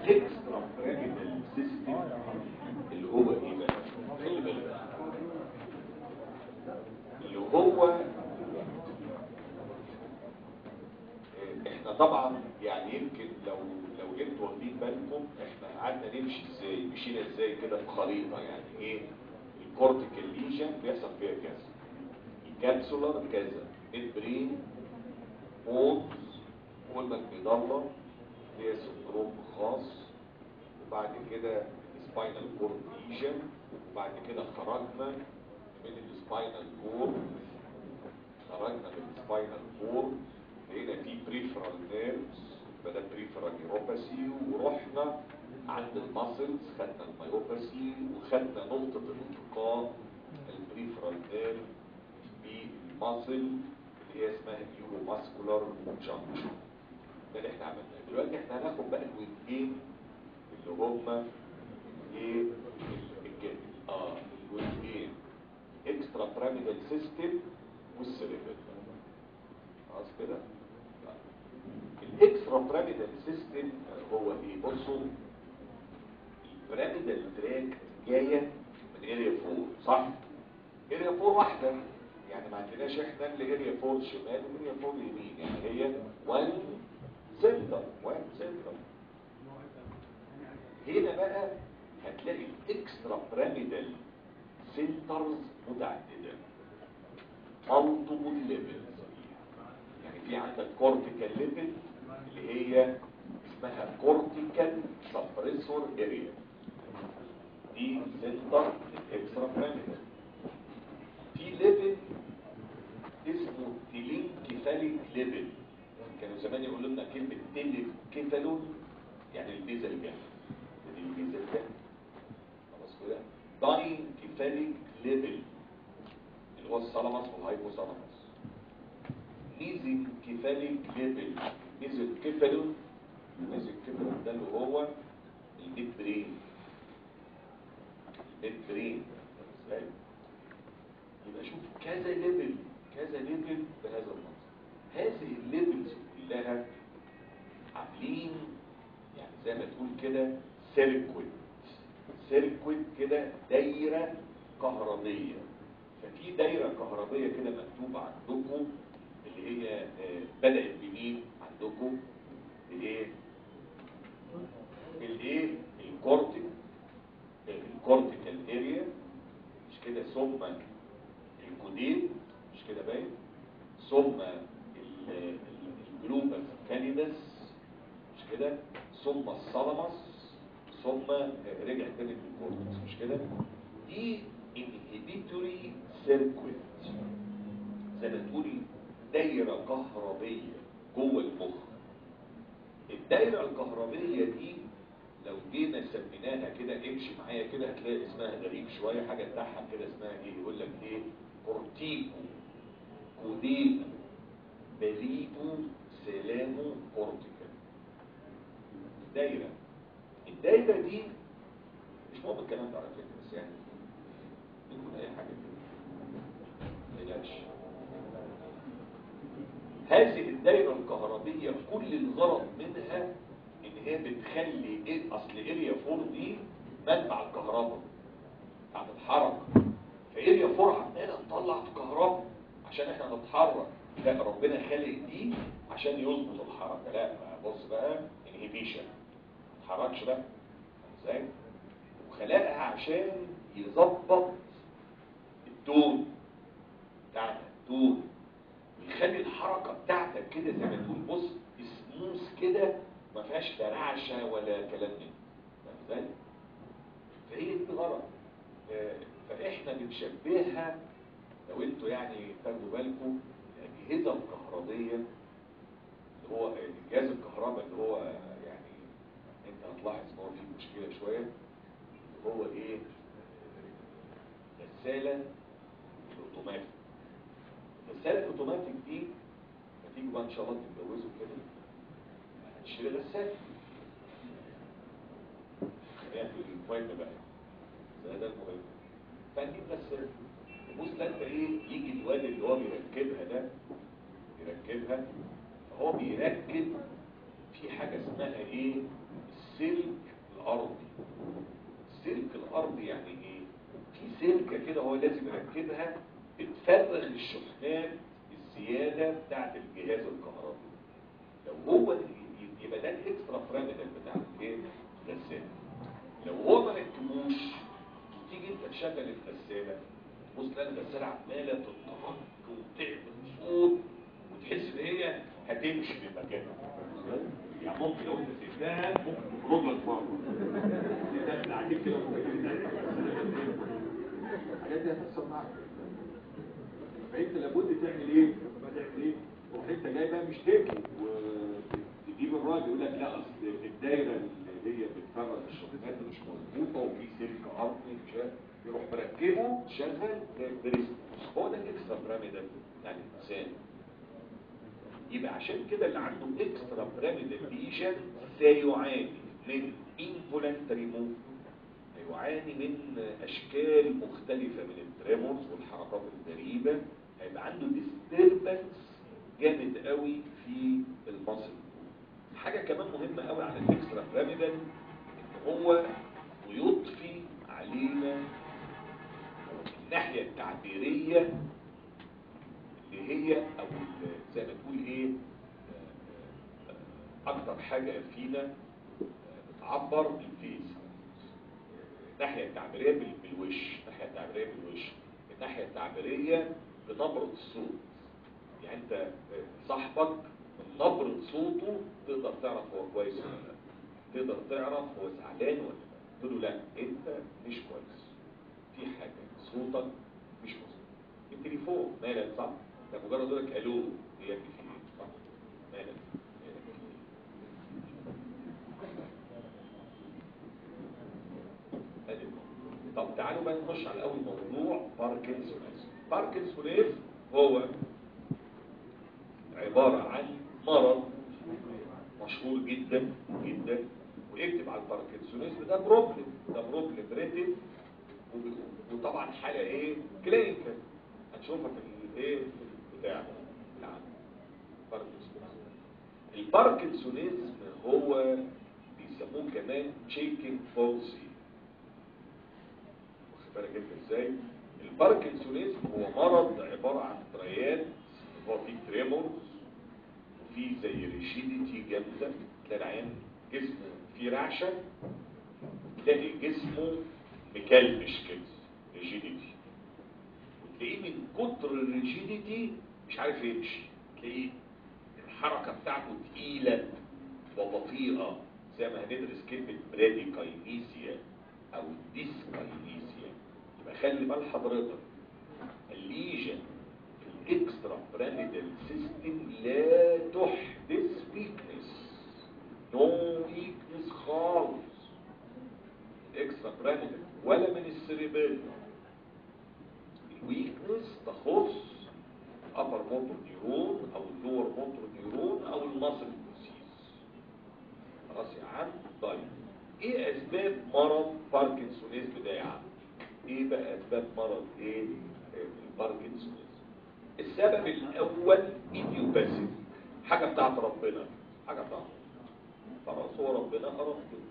الاكسترا بيراميدال سيستم اللي هو ايه بقى خلي بالك اللي هو احنا طبعا يعني يمكن لو لو انتوا واخدين بالكم احنا قعدنا نمشي ازاي مشينا ازاي كده في خريطه يعني ايه الكورتيكال ليجن بيحصل فيها كذا الكابسولار كذا البرين بونز قلنا المظله هي سندروم خاص وبعد كده سباينال كورد ليجن وبعد كده خرجنا من السباينال كورد خرجنا من السباينال كورد لقينا في بريفرال نيرفز بدأ بريفرال نيوروباثي ورحنا عند الماسلز خدنا المايوباثي وخدنا نقطة الالتقاء البريفرال نيرف بالماسل اللي هي اسمها اليورو ماسكولار جانكشن ده اللي احنا عملناه دلوقتي احنا هناخد بقى الويندين اللي هما ايه الجد اه الويندين اكسترا بيراميدال سيستم والسيريبل خلاص كده الاكسترا بيراميدال سيستم هو ايه بصوا البيراميدال تراك جايه من اريا 4 صح اريا 4 واحده يعني ما عندناش احنا اللي اريا 4 شمال واريا 4 يمين يعني هي 1 سنتر 1 سنتر هنا بقى هتلاقي الاكسترا بيراميدال سنترز متعدده multiple levels يعني في عندك كورتيكال ليفل اللي هي اسمها كورتيكال سبريسور اريا دي سنتر الاكسترا بيراميدال في ليفل اسمه تيلينكيفاليك ليفل كانوا زمان يقولوا لنا كلمه تيلينكيفالون يعني البيزل جاف دي البيزل جاف خلاص كده داينكيفاليك ليفل اللي هو الثالاموس والهايبوثالاموس ميزن كيفاليك ليفل ميزن كيفالون ميزن كيفالون ده اللي هو الميد برين الميد برين ازاي يبقى شوف كذا ليفل كذا ليفل بهذا المنظر هذه الليفلز كلها عاملين يعني زي ما تقول كده سيركويت سيركويت كده دايره كهربيه ففي دايره كهربيه كده مكتوبه عندكم اللي هي آه، بدأت بمين عندكم الايه الايه الكورتيك الكورتيكال اريا مش كده ثم الكودين مش كده باين ثم ال- ال- الجلوبال كانيدس مش كده ثم الثالاموس ثم رجع تاني للكورتكس مش كده دي انهبيتوري سيركويت زي ما تقولي دايرة كهربية جوه المخ الدايرة الكهربية دي لو جينا سميناها كده امشي معايا كده هتلاقي اسمها غريب شوية حاجة تضحك كده اسمها ايه يقول لك ايه كورتيكو كودينا بريدو سلامو كورتيكال دايرة الدايرة دي مش مهم الكلام ده على فكرة بس يعني نقول اي حاجة كده بلاش هذه الدائرة الكهربية كل الغرض منها ان هي بتخلي إيه اصل اريا 4 دي منبع الكهرباء بتاعت الحركة فاريا 4 عمالة تطلع في كهرباء عشان احنا نتحرك لا ربنا خلق دي عشان يظبط الحركة لا بص بقى انهبيشن ما تتحركش بقى ازاي وخلقها عشان يظبط التون بتاعتك التون ويخلي الحركة بتاعتك كده زي ما تقول بص سموث كده ما فيهاش ترعشة ولا كلام من فاهم ازاي؟ فهي دي الغرض آه، فاحنا بنشبهها لو انتوا يعني تاخدوا بالكم الاجهزه الكهربيه اللي هو الجهاز الكهرباء اللي هو يعني انت هتلاحظ ان هو فيه مشكله شويه اللي هو ايه غساله الاوتوماتيك الغساله الاوتوماتيك دي هتيجوا بقى ان شاء الله تتجوزوا كده هتشتري غساله خلينا في المهم بقى ده ده المهم فنجيب غساله تبص ده انت ايه يجي الواد اللي هو بيركبها ده يركبها فهو بيركب في حاجه اسمها ايه السلك كده هو لازم يركبها بتفرغ الشحنات الزيادة بتاعت الجهاز الكهربي لو هو يبقى ده الاكسترا بارامتر بتاع الايه الغسالة لو هو ما ركبوش تيجي انت تشغل الغسالة تبص تلاقي الغسالة عمالة تتطرق وتعمل صوت وتحس ان هي هتمشي من مكانها يعني ممكن لو انت سبتها ممكن تخرج لك بره تدخل عليك كده الحاجات دي هتحصل معاك فانت لابد تعمل ايه؟ تعمل ايه؟ تروح انت جاي بقى مشتكي وتجيب الراجل يقول لك لا اصل الدايره اللي هي بتفرغ الشحنات مش مظبوطه وفي سلك ارضي مش عارف يروح مركبه شغل بريست هو ده الاكسترا بيراميدال يعني الانسان يبقى عشان كده اللي عنده اكسترا بيراميدال ليجن سيعاني من انفولنتري موف هيعاني من اشكال مختلفة من التريمورز والحركات الغريبة هيبقى عنده ديستربنس جامد قوي في المصل حاجة كمان مهمة قوي على الاكسترا بيراميدال ان هو يضفي علينا الناحية التعبيرية اللي هي او زي ما تقول ايه اكتر حاجة فينا بتعبر بالفيس الناحية التعبيرية بالوش الناحية التعبيرية بالوش الناحية التعبيرية بنبرة الصوت يعني انت صاحبك من نبرة صوته تقدر تعرف هو كويس ولا لا تقدر تعرف هو زعلان ولا لا تقول له لا انت مش كويس في حاجة صوتك مش مظبوط التليفون مالك صح ده مجرد يقول لك الو هي في ايه صح مالك طب تعالوا بقى نخش على اول موضوع باركنسونيز باركنسونيز هو عبارة عن مرض مشهور جدا جدا ويكتب على الباركنسونيزم ده بروبلم ده بروبلم ريتد وطبعا حالة ايه كلينيكال هنشوفها في الايه بتاع العام باركنسونيزم الباركنسونيزم هو بيسموه كمان تشيكن بولسي بالك انت ازاي الباركنسونيزم هو مرض عبارة عن تريات هو فيه تريمورز وفيه زي ريجيديتي جامدة تلاقي العيان جسمه فيه رعشة وتلاقي جسمه مكلمش كده ريجيديتي وتلاقيه من كتر الريجيديتي مش عارف يمشي تلاقيه الحركة بتاعته تقيلة وبطيئة زي ما هندرس كلمة براديكاينيسيا او ديسكاينيسيا يبقى خلي بال حضرتك الليجن في الاكسترا براميدال سيستم لا تحدث ويكنس نو ويكنس خالص الاكسترا براميدال ولا من السريبيل الويكنس تخص الابر موتور نيرون او اللور موتور نيرون او المصل البروسيس خلاص يا عم طيب ايه اسباب مرض باركنسونيزم ده يا عم ايه بقى اسباب مرض ايه الباركنسونيزم السبب الاول ايديوباثيك حاجه بتاعت ربنا حاجه بتاعت خلاص هو ربنا اراد كده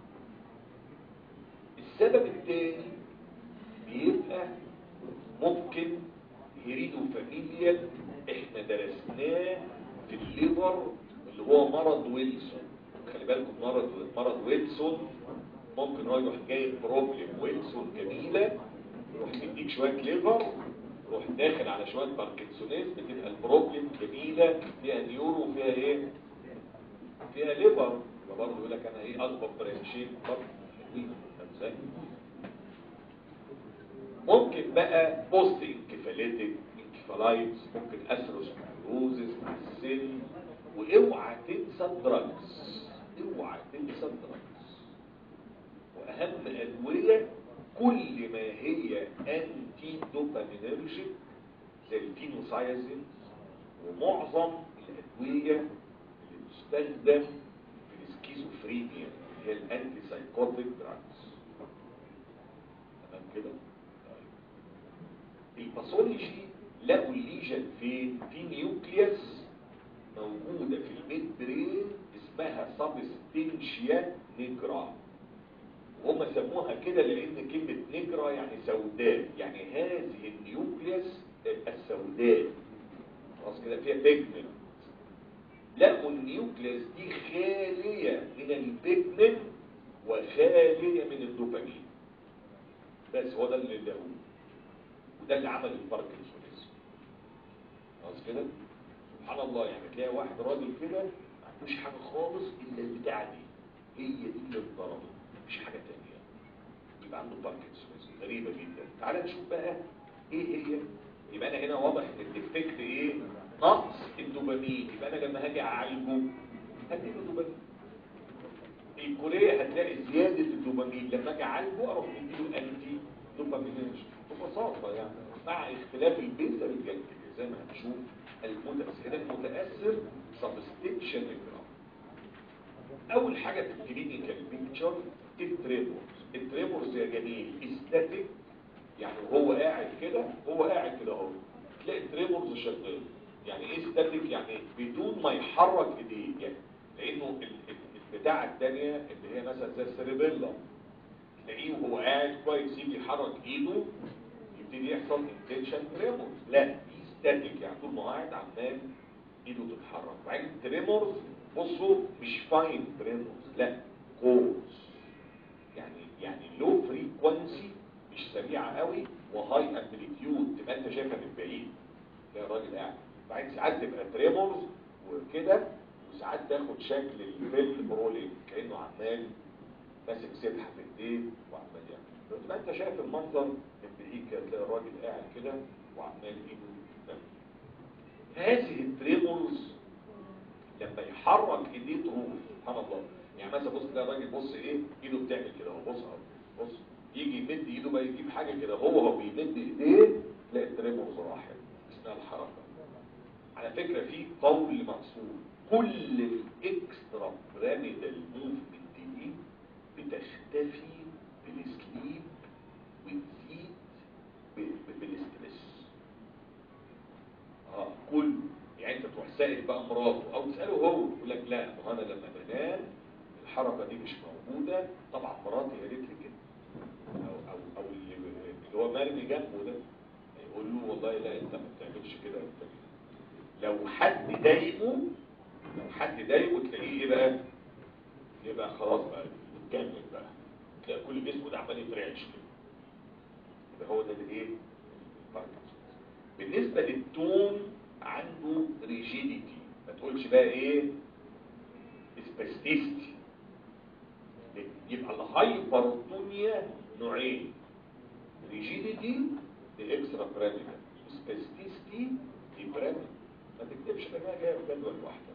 السبب الثاني بيبقى ممكن هيريدو فاميليال احنا درسناه في الليفر اللي هو مرض ويلسون خلي بالكم مرض مرض ويلسون ممكن هو يروح جايب بروبلم ويلسون جميلة يروح مديك شوية ليفر يروح داخل على شوية باركنسونيز بتبقى البروبلم جميلة فيها نيورو وفيها ايه فيها ليفر برضه يقول لك انا ايه اكبر برانشين برضه حلوين ازاي ممكن بقى بوست انكفاليتك انكفالايتس ممكن اثروسكلروزس مع السن واوعى تنسى الدراجز اوعى تنسى الدراجز واهم ادويه كل ما هي انتي دوبامينرجيك زي الفينوسايزين ومعظم الادويه اللي بتستخدم في السكيزوفرينيا هي الانتي سايكوتيك دراجز تمام كده طيب الباثولوجي لقوا الليجن فين في نيوكليوس موجودة في الميد برين اسمها سابستنشيا نيجرا وهم سموها كده لان كلمة نجرة يعني سوداء يعني هذه النيوكليس السوداء خلاص كده فيها بيجمنت لقوا النيوكليس دي خالية من البيجمنت وخالية من الدوبامين بس هو ده اللي لقوه وده اللي عمل الباركنسونيزم خلاص كده سبحان الله يعني تلاقي واحد راجل كده ما عندوش حاجة خالص الا البتاعة دي هي دي اللي اتضربت مش حاجة تانية يبقى عنده باركنسونيزم غريبة جدا تعال نشوف بقى ايه هي يبقى انا هنا واضح ان الديفكت ايه نقص الدوبامين يبقى انا لما هاجي اعالجه هديله دوبامين الكورية هتلاقي زيادة الدوبامين لما اجي اعالجه اروح مديله انتي دوبامين ببساطة يعني مع اختلاف البيزا بالجلد زي ما هنشوف المتأثر المتأثر سبستيشن الجرام اول حاجة في الكلينيكال بيكتشر التريمورز التريمورز يا جميل استاتيك يعني هو قاعد كده هو قاعد كده اهو تلاقي التريمورز شغال يعني ايه استاتيك يعني بدون ما يحرك ايديه يعني لانه البتاعه الثانيه اللي هي مثلا زي السيربيلا تلاقيه وهو قاعد كويس يجي يحرك ايده يبتدي يحصل انتنشن تريمورز لا دي ستاتيك يعني طول ما هو قاعد عمال ايده تتحرك وبعدين التريمورز بصوا مش فاين تريمورز لا كورز يعني يعني لو فريكوانسي مش سريعه قوي وهاي امبليتيود تبقى انت شايفها من بعيد تلاقي الراجل قاعد بعدين ساعات تبقى تريمورز وكده وساعات تاخد شكل الفيل برولينج كانه عمال ماسك سبحه في ايديه وعمال يعمل تبقى انت شايف المنظر من بعيد كده تلاقي الراجل قاعد كده وعمال ايده تنفذ. هذه التريمورز لما يحرك ايديه تروح سبحان الله يعني مثلا بص تلاقي الراجل بص ايه ايده بتعمل كده اهو بص اهو بص يجي يمد ايده بقى يجيب حاجه كده هو هو بيمد ايديه تلاقي التريمورز راحت اثناء الحركه على فكره في قول منصور كل الاكسترا بيراميدال موفمنت دي بتختفي بالسليب وتزيد بالاسترس اه كل يعني انت تروح سائل بقى مراته او تساله هو يقول لك لا ما انا لما بنام الحركه دي مش موجوده طبعا مراتي قالت لي كده او او او اللي اللي هو مرمي جنبه ده يقول له والله لا انت ما بتعملش كده انت لو حد ضايقه لو حد ضايقه تلاقيه ايه بقى يبقى خلاص بقى اتجنن بقى تلاقي كل جسمه ده عمال يترعش كده يبقى هو ده الايه الباركنسونز بالنسبه للتون عنده ريجيديتي ما تقولش بقى ايه سباستيستي يبقى الهايبرتونيا نوعين ريجيديتي دي اكسترا بيراميدال سباستيستي دي بيراميدال ما تكتبش انها جايه بجدول واحده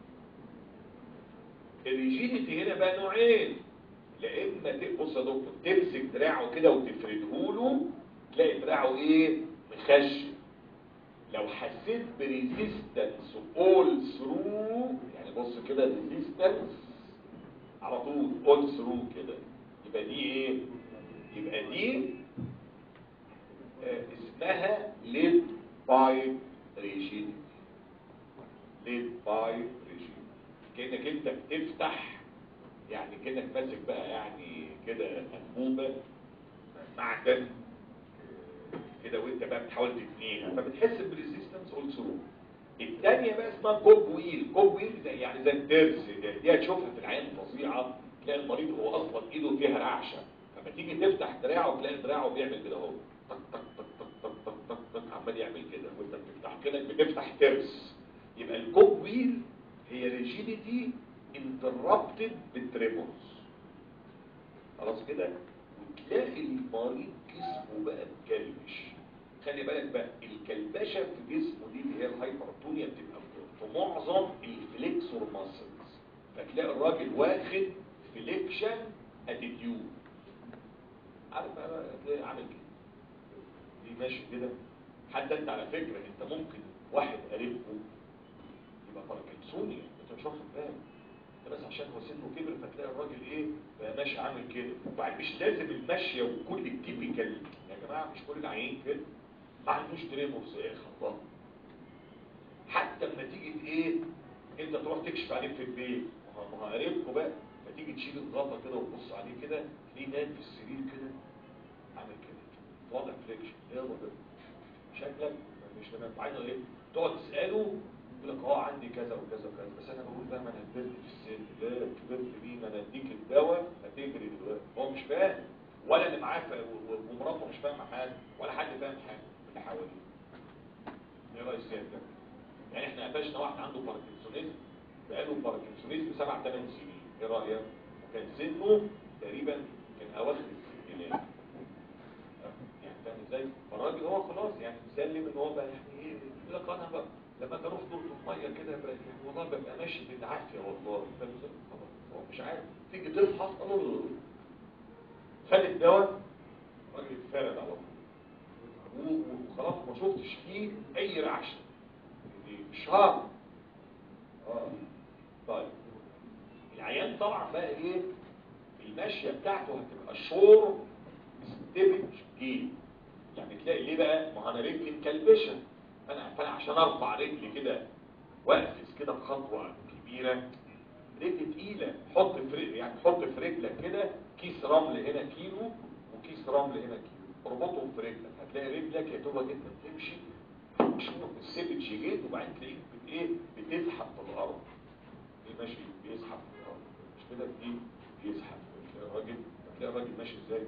الريجيديتي هنا بقى نوعين لا اما تبص يا دكتور تمسك دراعه كده وتفرده له تلاقي دراعه ايه مخشن لو حسيت بريزيستنس اول ثرو يعني بص كده ريزيستنس على طول اول ثرو كده يبقى دي ايه يبقى دي آه اسمها ليد بايب ريجيديتي ليد بايب ريجيديتي كانك انت بتفتح يعني كانك ماسك بقى يعني كده انبوبه معدن كده وانت بقى بتحاول تتنيها فبتحس بريزيستنس اول ثرو الثانيه بقى اسمها كوب ويل كوب ويل زي يعني زي الدرس دي هتشوفها في العيان فظيعه تلاقي المريض هو اصلا ايده فيها رعشه فلما تيجي تفتح دراعه تلاقي دراعه بيعمل كده اهو طق طق طق طق طق طق طق طق عمال يعمل كده وانت بتفتح كده بتفتح ترس يبقى الكوب ويل هي ريجيديتي انتربتد بالتريمورز خلاص كده وتلاقي المريض جسمه بقى مكلبش خلي بالك بقى الكلبشه في جسمه دي اللي هي الهايبرتونيا بتبقى في معظم الفليكسور ماسلز فتلاقي الراجل واخد فليكشن اتيتيود عارف بقى تلاقي عامل كده دي ماشي كده حتى انت على فكره انت ممكن واحد قريبكم يبقى باركنسوني انت مش واخد بالك بس عشان هو سنه كبر فتلاقي الراجل ايه بقى ماشي عامل كده وبعد مش لازم المشيه وكل التيبيكال يا جماعه مش كل العيين كده ما عندوش تريمورز ايه خطاه حتى لما تيجي ايه انت تروح تكشف عليه في البيت ما هو قريبكم بقى فتيجي تشيل الغطا كده وتبص عليه كده ليه نام في السرير كده عامل كده وضع فليكشن ايه هو ده شكلك مش تمام عايزه ايه تقعد تساله يقول لك اه عندي كذا وكذا وكذا بس انا بقول بقى ما انا كبرت في السن لا كبرت مين انا اديك الدواء هتجري دلوقتي هو مش فاهم ولا اللي معاه فا- و- و- ومراته مش فاهمه حاجه ولا حد فاهم حاجه من اللي حواليه ايه راي السيد ده يعني احنا قفشنا واحد عنده باركنسونيزم بقاله باركنسونيزم سبع ثمان سنين ايه رايك وكان سنه تقريبا كان اواخر الستينات يعني فاهم ازاي فالراجل هو خلاص يعني مسلم ان هو بقى يعني ايه يقول لك انا بقى لما بروح دور الميه كده بقى يعني والله ببقى ماشي بالعافيه والله فاهم ازاي خلاص هو مش عارف تيجي تفحص الله خد الدواء الراجل اتفرد على طول و- وخلاص ما شفتش فيه اي رعشه دي شهر اه طيب العيان طبعا بقى ايه الماشيه بتاعته هتبقى شور ستيبج جيل يعني تلاقي ليه بقى ما انا رجلي مكلبشه انا فانا عشان ارفع رجلي كده واقفز كده بخطوه كبيره رجل تقيله حط في رجل يعني حط في رجلك كده كيس رمل هنا كيلو وكيس رمل هنا كيلو اربطهم في رجلك هتلاقي رجلك يا دوبك انت بتمشي شوف السيبج جيت وبعدين تلاقيك بت ايه بتزحف في الارض ايه ماشي بيزحف في الارض مش كده ايه بيزحف تلاقي الراجل تلاقي الراجل ماشي ازاي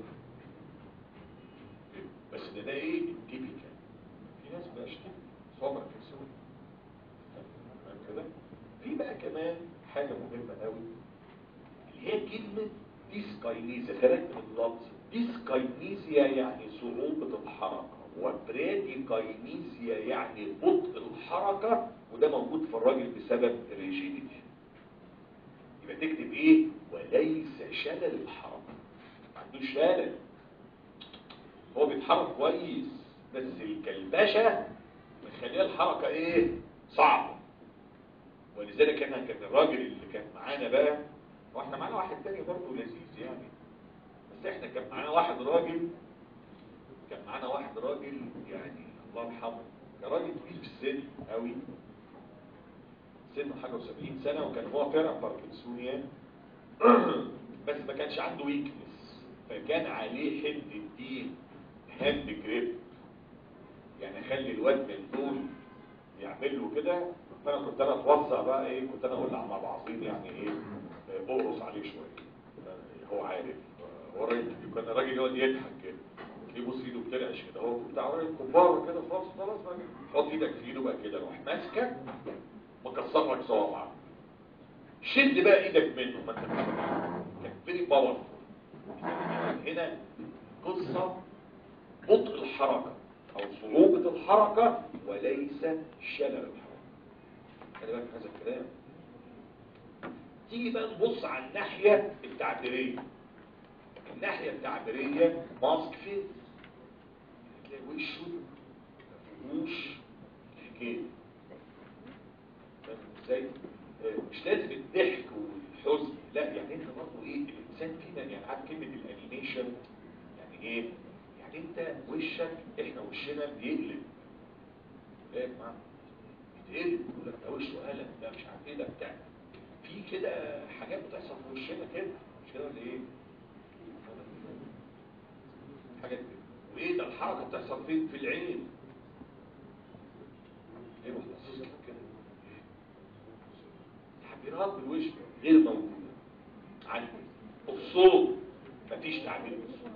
بس ده ده ايه التيبيكال في ناس بقى اشتكي صابر كسور كده في بقى كمان حاجة مهمة قوي اللي هي كلمة ديسكاينيزيا خلت من اللفظ ديسكاينيزيا يعني صعوبة الحركة وبراديكاينيزيا يعني بطء الحركة وده موجود في الراجل بسبب الريجيديتي يبقى تكتب ايه وليس شلل الحركة ما عندوش شلل هو بيتحرك كويس بس الكلبشة مخليه الحركة ايه صعبة ولذلك احنا كان الراجل اللي كان معانا بقى واحنا معانا واحد تاني برضه لذيذ يعني بس احنا كان معانا واحد راجل كان معانا واحد راجل يعني الله يرحمه كان راجل طويل في السن قوي سنه حاجه و70 سنه وكان هو فعلا باركنسونيان بس ما كانش عنده ويكنس فكان عليه حته دين هاند جريب يعني خلي الواد من دول يعمل له كده فانا كنت انا اتوصى بقى ايه كنت انا اقول مع بعضين يعني ايه آه، اقرص عليه شويه آه، هو عارف آه، هو راجل كان الراجل يقعد يضحك كده تلاقيه بص ايده بترعش كده هو بتاع راجل كبار كده خلاص خلاص بقى حط ايدك في ايده بقى كده روح ماسكك مكسر لك صوابعك شد بقى ايدك منه ما انت كان فيري باور هنا قصه بطء الحركه او صعوبه الحركه وليس شلل الحركه خلي بالك من هذا الكلام تيجي بقى نبص على الناحيه التعبيريه الناحيه التعبيريه ماسك فيس تلاقي وشه ما فيهوش حكايه فاهم ازاي آه، مش لازم الضحك والحزن لا يعني انت برضه ايه الانسان فينا يعني عارف كلمه الانيميشن يعني ايه يعني انت وشك احنا وشنا بيقلب ايه يا جماعه بيتقلب يقول لك ده وشه قلم ده مش عارف ايه ده بتاع في كده حاجات بتحصل في وشنا كده مش كده ولا ايه حاجات كده وايه ده الحركه بتحصل فين في العين ايه بتحصل لك كده تعبيرات بالوش غير موجوده عندي الصوت مفيش تعبير بالصوت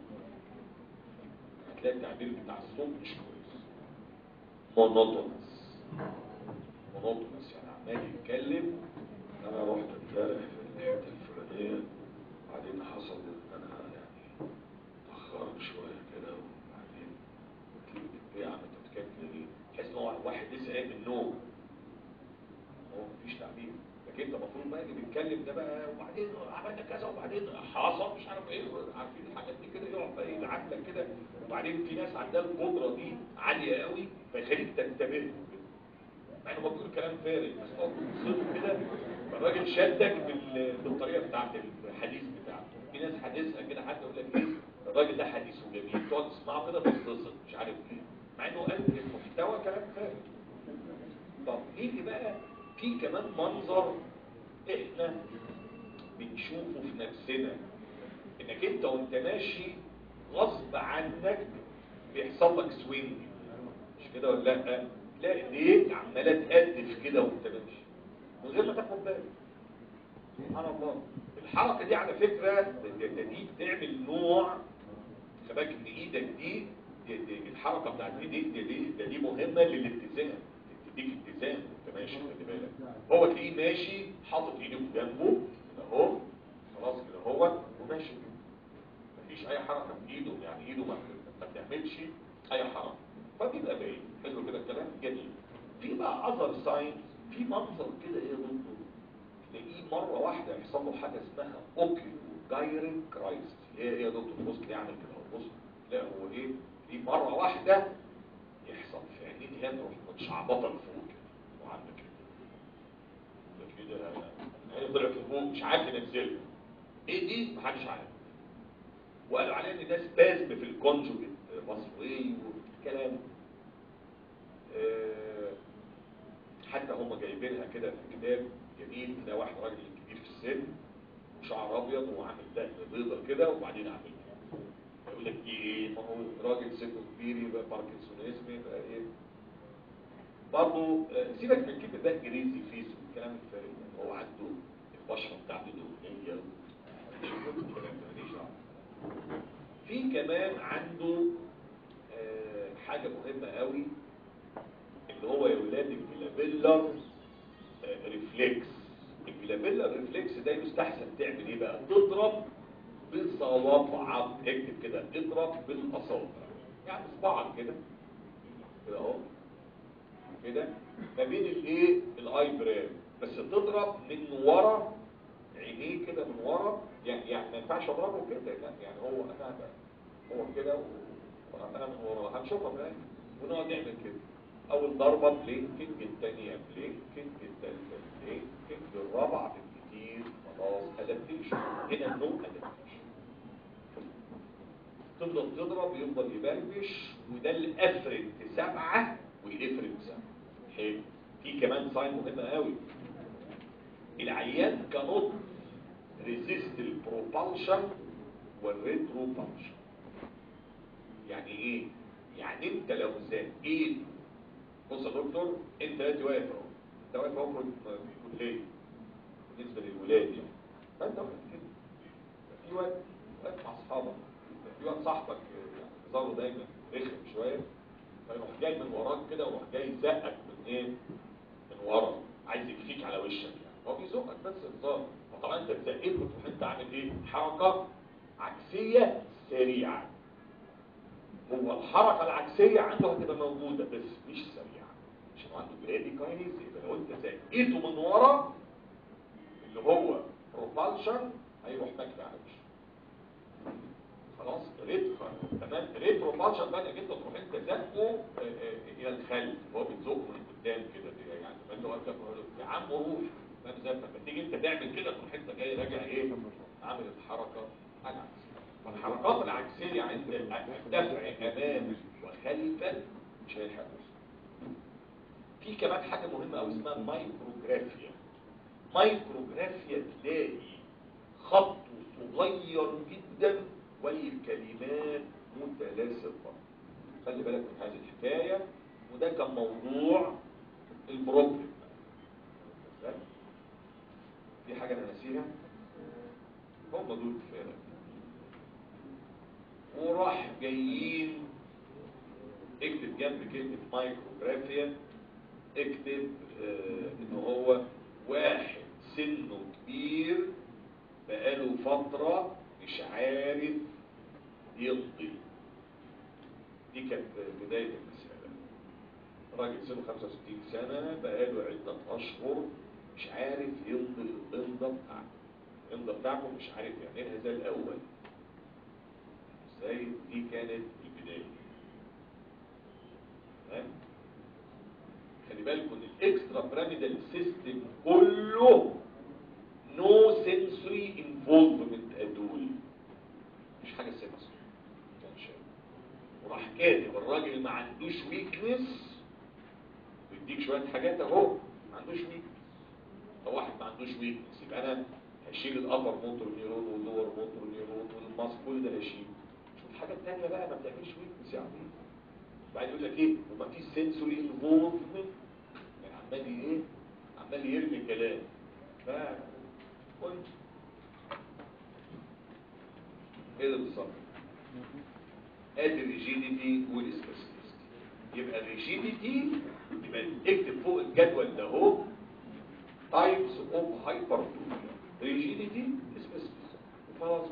هتلاقي التعبير بتاع الصوت مش كويس مونوتونس مونوتونس يعني عمال يتكلم انا رحت امبارح في الحته الفلانيه وبعدين حصل ان انا يعني اتاخرت شويه كده وبعدين قلت له ايه يا عم انت بتتكلم ايه؟ تحس ان هو واحد لسه قايم من النوم هو مفيش تعبير لكن انت المفروض بقى اللي بيتكلم ده بقى وبعدين عملنا كذا وبعدين حصل مش عارف ايه عارفين الحاجات دي كده يقعد بقى يلعب لك كده وبعدين في ناس عندها القدره دي عاليه قوي فيخليك تنتبه له كده مع انه هو بيقول كلام فارغ بس هو بيوصله كده فالراجل شدك بال- بالطريقه بتاعت الحديث بتاعته في ناس حديثها كده حد يقول لك ايه الراجل ده حديثه جميل تقعد تسمعه كده تتصل مش عارف ايه مع انه قال المحتوى كلام فارغ طب نيجي بقى في كمان منظر احنا بنشوفه في نفسنا انك انت انت وانت ماشي غصب عنك بيحصل لك سوينج مش كده ولا لا تلاقي ايديك عماله تقدف كده وانت ماشي من غير ما تاخد بالك سبحان الله الحركه دي على فكره ده ده دي بتعمل نوع خباك ان ايدك دي, دي, دي الحركه بتاعت ايديك دي, دي, ده دي مهمه للاتزان تديك اتزان وانت ماشي خلي بالك هو تلاقيه ماشي حاطط ايده جنبه كده اهو خلاص كده هو وماشي مفيش اي حركه في ايده يعني ايده ما ما بتعملش اي حركه فبيبقى باين حلو كده الكلام جميل في بقى اذر ساين في منظر كده ايه ضده تلاقيه مره واحده يحصل له حاجه اسمها اوكيو جايرين كرايست ايه ايه يا دكتور بص تلاقيه عامل كده اهو بص لا هو ايه في مره واحده يحصل في عينين هي تروح متشعبطه لفوق كده وعامله كده ده كده هي طلعت لفوق مش عارف ينزلها ايه دي محدش عارف وقالوا عليها ان ده سبازم في الكونجوجيت مصري والكلام آه، حتى هم جايبينها كده في كتاب جميل ده واحد راجل كبير في السن وشعر ابيض وعامل دقن بيضه كده وبعدين عامل كده. يقول لك دي ايه ما هو راجل سنه كبير يبقى باركنسونيزم يبقى ايه برضه آه، سيبك من كلمه ده انجليزي فيس والكلام الفارغ ده. هو عنده البشره بتاعته دهنيه والكلام ده ماليش دعوه في كمان عنده آه، حاجة مهمة قوي اللي هو يا ولاد الجلابيلر آه، ريفلكس الجلابيلر ريفلكس ده يستحسن تعمل ايه بقى تضرب بصوابعك اكتب كده اضرب بالاصابع يعني صباعك كده كده اهو كده ما بين الايه الاي برام بس تضرب من ورا عينيه كده من ورا يعني يعني ما ينفعش اضربه كده لا يعني هو انا هو كده وانا من ورا هنشوفها في الاخر ونقعد نعمل كده اول ضربه بلينكينج الثانيه بلينكينج الثالثه بلينكينج الرابعه بالكتير خلاص ادابتيشن هنا النوم ادابتيشن تفضل تضرب يفضل يبربش وده الافرنت سبعه والافرنت سبعه حلو في كمان ساين مهمه قوي العيان كنط ريزيست البروبالشن والريتروبالشن يعني ايه يعني انت لو زقيت بص يا دكتور انت دلوقتي واقف اهو انت واقف اهو في الكليه بالنسبه للولاد يعني فانت واقف كده في واد واقف مع اصحابك في واد صاحبك يعني نظامه دايما رخم شويه فيروح جاي من وراك كده ويروح جاي زقك من ايه من ورا عايز يكفيك على وشك يعني هو بيزقك بس انظار فطبعا انت اتزقيت وتروح انت عامل ايه حركه عكسيه سريعه هو الحركه العكسيه عنده هتبقى موجوده بس مش سريعه عشان عنده برادي كاينيز يبقى لو انت زقيته من ورا اللي هو بروبالشن هيروح مكفي على وشه خلاص ريت تمام ريت بروبالشن بقى انك انت تروح انت زقه آه، آه، الى الخلف هو بتزقه من قدام كده كده يعني ما انت واقف تقول له يا عم روح فاهم ازاي لما تيجي انت تعمل كده تروح انت جاي راجع ايه عامل الحركه العكسيه فالحركات العكسيه عند الدفع امام وخلفا مش هيلحق في كمان حاجه مهمه قوي اسمها مايكروجرافيا مايكروجرافيا تلاقي خط صغير جدا والكلمات متلاصقه خلي بالك من هذه الحكايه وده كان موضوع البروبلم في حاجه انا ناسيها هم دول فعلا وراح جايين اكتب جنب كلمة مايكروجرافيا اكتب آه ان هو واحد سنه كبير بقاله فترة مش عارف يقضي دي كانت بداية المسألة راجل سنه 65 سنة بقاله عدة أشهر مش عارف يمضي الإمضة بتاعته الإمضة بتاعته مش عارف يعملها زي الأول ازاي دي كانت البداية تمام خلي بالكم ان الاكسترا بيراميدال سيستم كله نو سنسوري انفولفمنت ادول مش حاجه سنسوري وراح كاتب الراجل ما عندوش ويكنس ويديك شويه حاجات اهو ما عندوش ويكنس لو واحد ما عندوش ويكنس يبقى انا هشيل الابر موتور نيرون واللور موتور نيرون والماسكول ماشي شوف حاجات تانية بقى ما بتعملش ويكنس يعني بعد يقول لك ايه وما فيش سنسوري انفولفمنت يعني عمال ايه عمال يرمي كلام ف قلت ايه ده بالظبط ادي الريجيديتي والاسباسيستي يبقى الريجيديتي يبقى اكتب فوق الجدول ده اهو تايبس اوف هايبرتونيا ريجيديتي اسباسيستي خلاص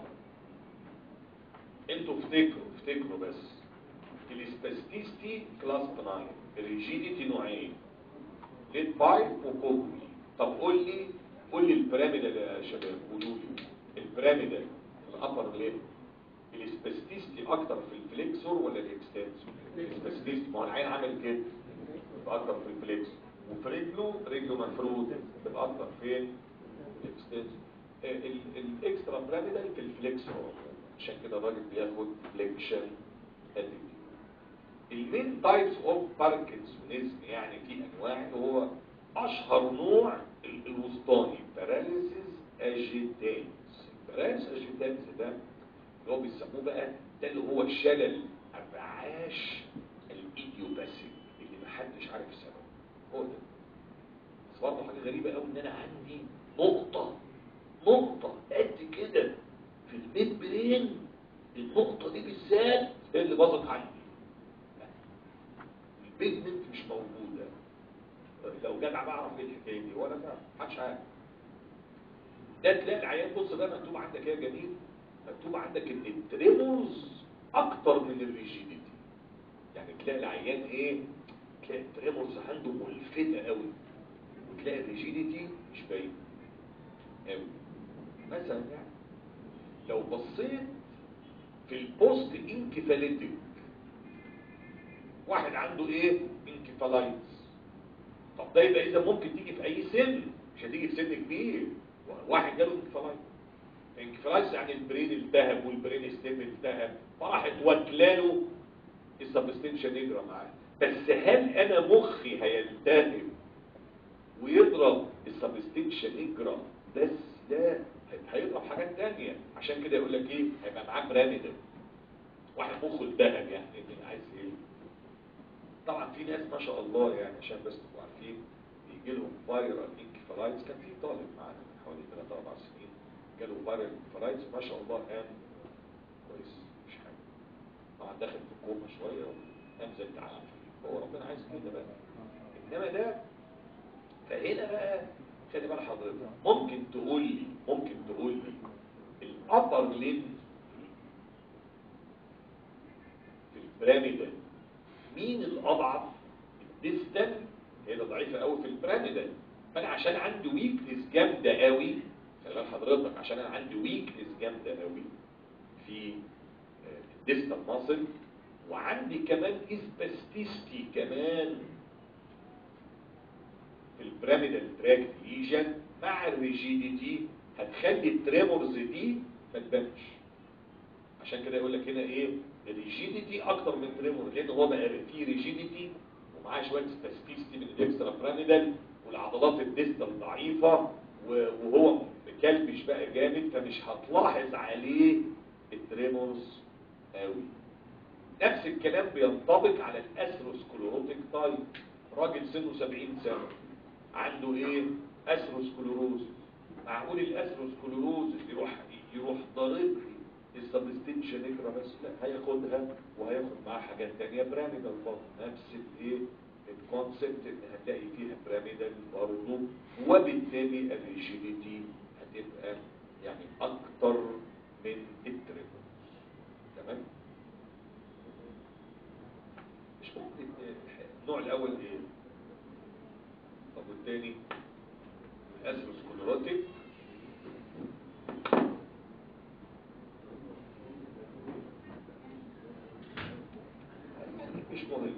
انتوا افتكروا افتكروا بس الاسباسيستي كلاس 9 الريجيديتي نوعين ليد بايب وكوبري طب قول لي قول لي البيراميدال يا شباب قولوا لي البيراميدال الابر ليد الاسباسيستي اكتر في الفليكسور ولا الاكستنسور الاسباسيستي ما هو العين عامل كده يبقى اكتر في الفليكسور وفي رجله رجله مفرود يبقى اكتر فين الاكستنسور الاكسترا بيراميدال في الفليكسور عشان كده الراجل بياخد فليكشن اتيتيود المين تايبس اوف باركنسونيزم يعني في انواع اللي هو اشهر نوع ال- الوسطاني باراليسيس اجيتانس الباراليسيس اجيتانس ده اللي هو بيسموه بقى ده اللي هو الشلل الرعاش الايديوباثيك اللي محدش عارف سببه هو ده بس برضه حاجه غريبه قوي ان انا عندي نقطه نقطه قد كده في الميد برين النقطه دي بالذات هي اللي باظت عندي البيجمنت مش موجودة لو جدع بعرف ايه الحكاية دي ولا فاهم محدش عارف ده تلاقي العيان بص بقى مكتوب عندك ايه يا جميل مكتوب عندك ان التريمورز اكتر من الريجيديتي يعني تلاقي العيان ايه تلاقي التريمورز عنده ملفتة قوي وتلاقي الريجيديتي مش باين قوي مثلا يعني لو بصيت في البوست انكفاليتيك واحد عنده ايه انكفالايتس طب ده يبقى اذا ممكن تيجي في اي سن مش هتيجي في سن كبير واحد جاله انكفالايتس انكفالايتس يعني البرين التهب والبرين ستيم التهب فراحت واكلاله السبستنشن يجرى معاه بس هل انا مخي هيلتهب ويضرب السبستنشن يجرى بس ده هيضرب حاجات تانية عشان كده يقول لك ايه هيبقى معاه براميدل واحد مخه التهب يعني إيه عايز ايه طبعا في ناس ما شاء الله يعني عشان بس تبقوا عارفين بيجي لهم فايرال انكفالايتس كان في طالب معانا من حوالي 3 4 سنين جاله فايرال انكفالايتس ما شاء الله قام كويس مش حاجه طبعا داخل في الكوما شويه وقام زي التعافي هو ربنا عايز كده بقى انما ده فهنا بقى خلي بال حضرتك ممكن تقول لي ممكن تقول لي الابر لين في البيراميدال مين الاضعف الديستال هي اللي ضعيفه قوي في البيراميدال فانا عشان عندي ويكنس جامده قوي خلي بال حضرتك عشان انا عندي ويكنس جامده قوي في الديستال ماسل وعندي كمان اسباستيستي كمان في البيراميدال تراكت ليجن مع الريجيديتي هتخلي التريمورز دي ما تبانش عشان كده يقول لك هنا ايه الريجيديتي اكتر من تريمور لان هو بقى فيه ريجيديتي ومعاه شويه سباستيستي من الاكسترا بيراميدال والعضلات الديستال ضعيفه وهو مكلبش بقى جامد فمش هتلاحظ عليه التريمورز قوي نفس الكلام بينطبق على الاثروسكلوروتيك تايب راجل سنه 70 سنه عنده ايه اثروسكلوروز معقول الاثروسكلوروز يروح يروح ضارب السبستنشن اجرا بس لا هياخدها وهياخد معاها حاجات تانية بيراميدال برضه نفس الايه الكونسبت ان هتلاقي فيها بيراميدال برضه وبالتالي الريجيديتي هتبقى يعني اكتر من التريبل تمام مش ممكن النوع الاول ايه طب والتاني الاسروسكلوروتيك مش مهم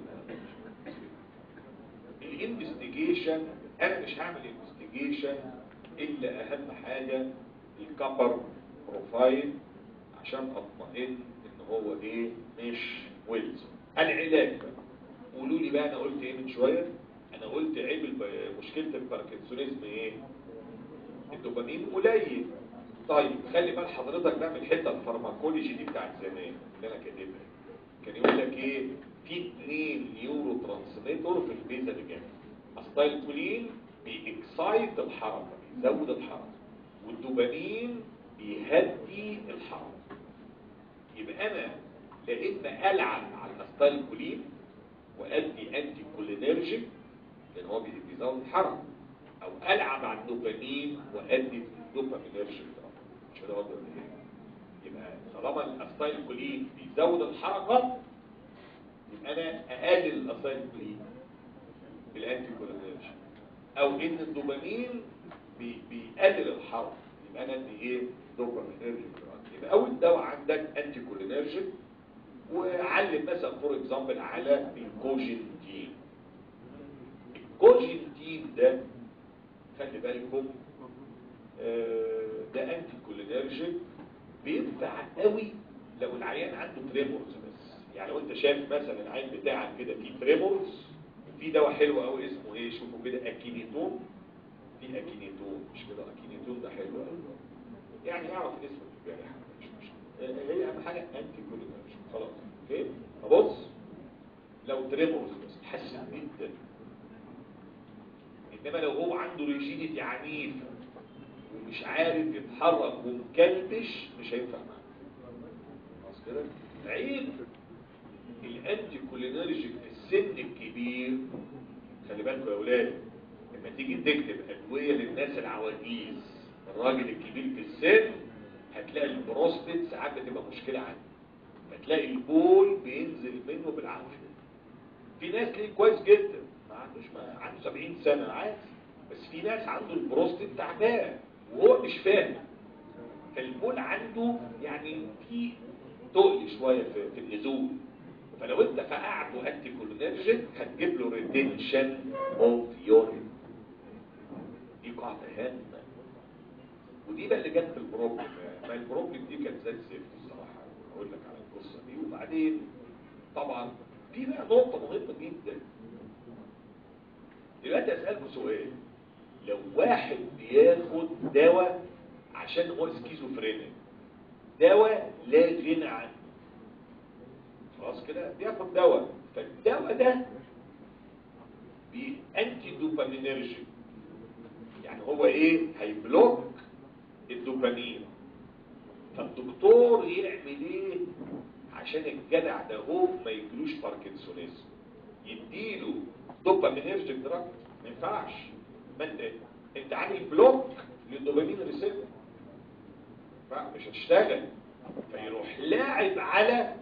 الانفستيجيشن انا مش هعمل انفستيجيشن الا اهم حاجة الكبر بروفايل عشان اطمئن ان هو ايه مش ويلز العلاج بقى قولوا لي بقى انا قلت ايه من شوية انا قلت عيب الب- مشكلة الباركنسونيزم ايه الدوبامين قليل طيب خلي بال حضرتك بقى من الحته الفارماكولوجي دي بتاعت زمان اللي انا كاتبها كان يقول لك ايه في اثنين نيورو ترانسميتور في البيزا جامد الستايلكولين بيكسايت الحركه بيزود الحركه والدوبامين بيهدي الحركه يبقى انا لا اما العب على الاستايلكولين وادي انتي كولينرجيك لان هو بيزود الحركه او العب على الدوبامين وادي الدوبامينرجيك مش كده برضه يبقى طالما الاستايلكولين بيزود الحركه يبقى انا اقلل الاستايلكولين بالانتي كولينرجيك او ان الدوبامين بي بيقلل الحركه يبقى انا ادي ايه دوبامينرجيك يبقى اول دواء عندك انتي كولينرجيك وعلم مثلا فور اكزامبل على الكوجنتين الكوجنتين ده خلي بالكم آه ده انتي كولينرجيك بينفع قوي لو العيان عنده تريمورز بس يعني لو انت شايف مثلا العين بتاعك كده فيه تريمورز في دواء حلو قوي اسمه ايه شوفوا كده اكينيتون في اكينيتون مش كده اكينيتون ده حلو قوي يعني اعرف اسمه الجارح مش مشكله هي اهم حاجه انتي كولينرجيك خلاص اوكي فبص لو تريمورز بس تحسن جدا انما لو هو عنده ريجيديتي عنيف ومش عارف يتحرك ومكلبش مش هينفع معاه خلاص كده عيب الانتي كولينرجيك في السن الكبير خلي بالكم يا اولاد لما تيجي تكتب ادويه للناس العواجيز الراجل الكبير في السن هتلاقي البروستيت ساعات بتبقى مشكله عنده هتلاقي البول بينزل منه بالعافيه في ناس ليه كويس جدا ما عندوش ما عنده 70 سنه عادي بس في ناس عنده البروستيت تعبان وهو مش فاهم فالبول عنده يعني في تقل شويه في, في النزول فلو انت فقعته انتي كولينرجيك هتجيب له ريتنشن اوف يورين دي قاعده هامه ودي بقى اللي جت في البروبلم ما البروبلم دي كانت زي الزفت الصراحه اقول لك على القصه دي وبعدين طبعا في بقى نقطه مهمه جدا دلوقتي اسالكم سؤال لو واحد بياخد دواء عشان هو سكيزوفرينيك دواء لا غنى عنه خلاص كده بياخد دواء فالدواء ده بانتي دوبامينرجيك يعني هو ايه هيبلوك الدوبامين فالدكتور يعمل ايه عشان الجدع ده هو ما يجلوش باركنسونيزم يديله دوبامينرجيك دراج ما ينفعش ما انت انت عامل بلوك للدوبامين ريسيبتور مش هتشتغل فيروح لاعب على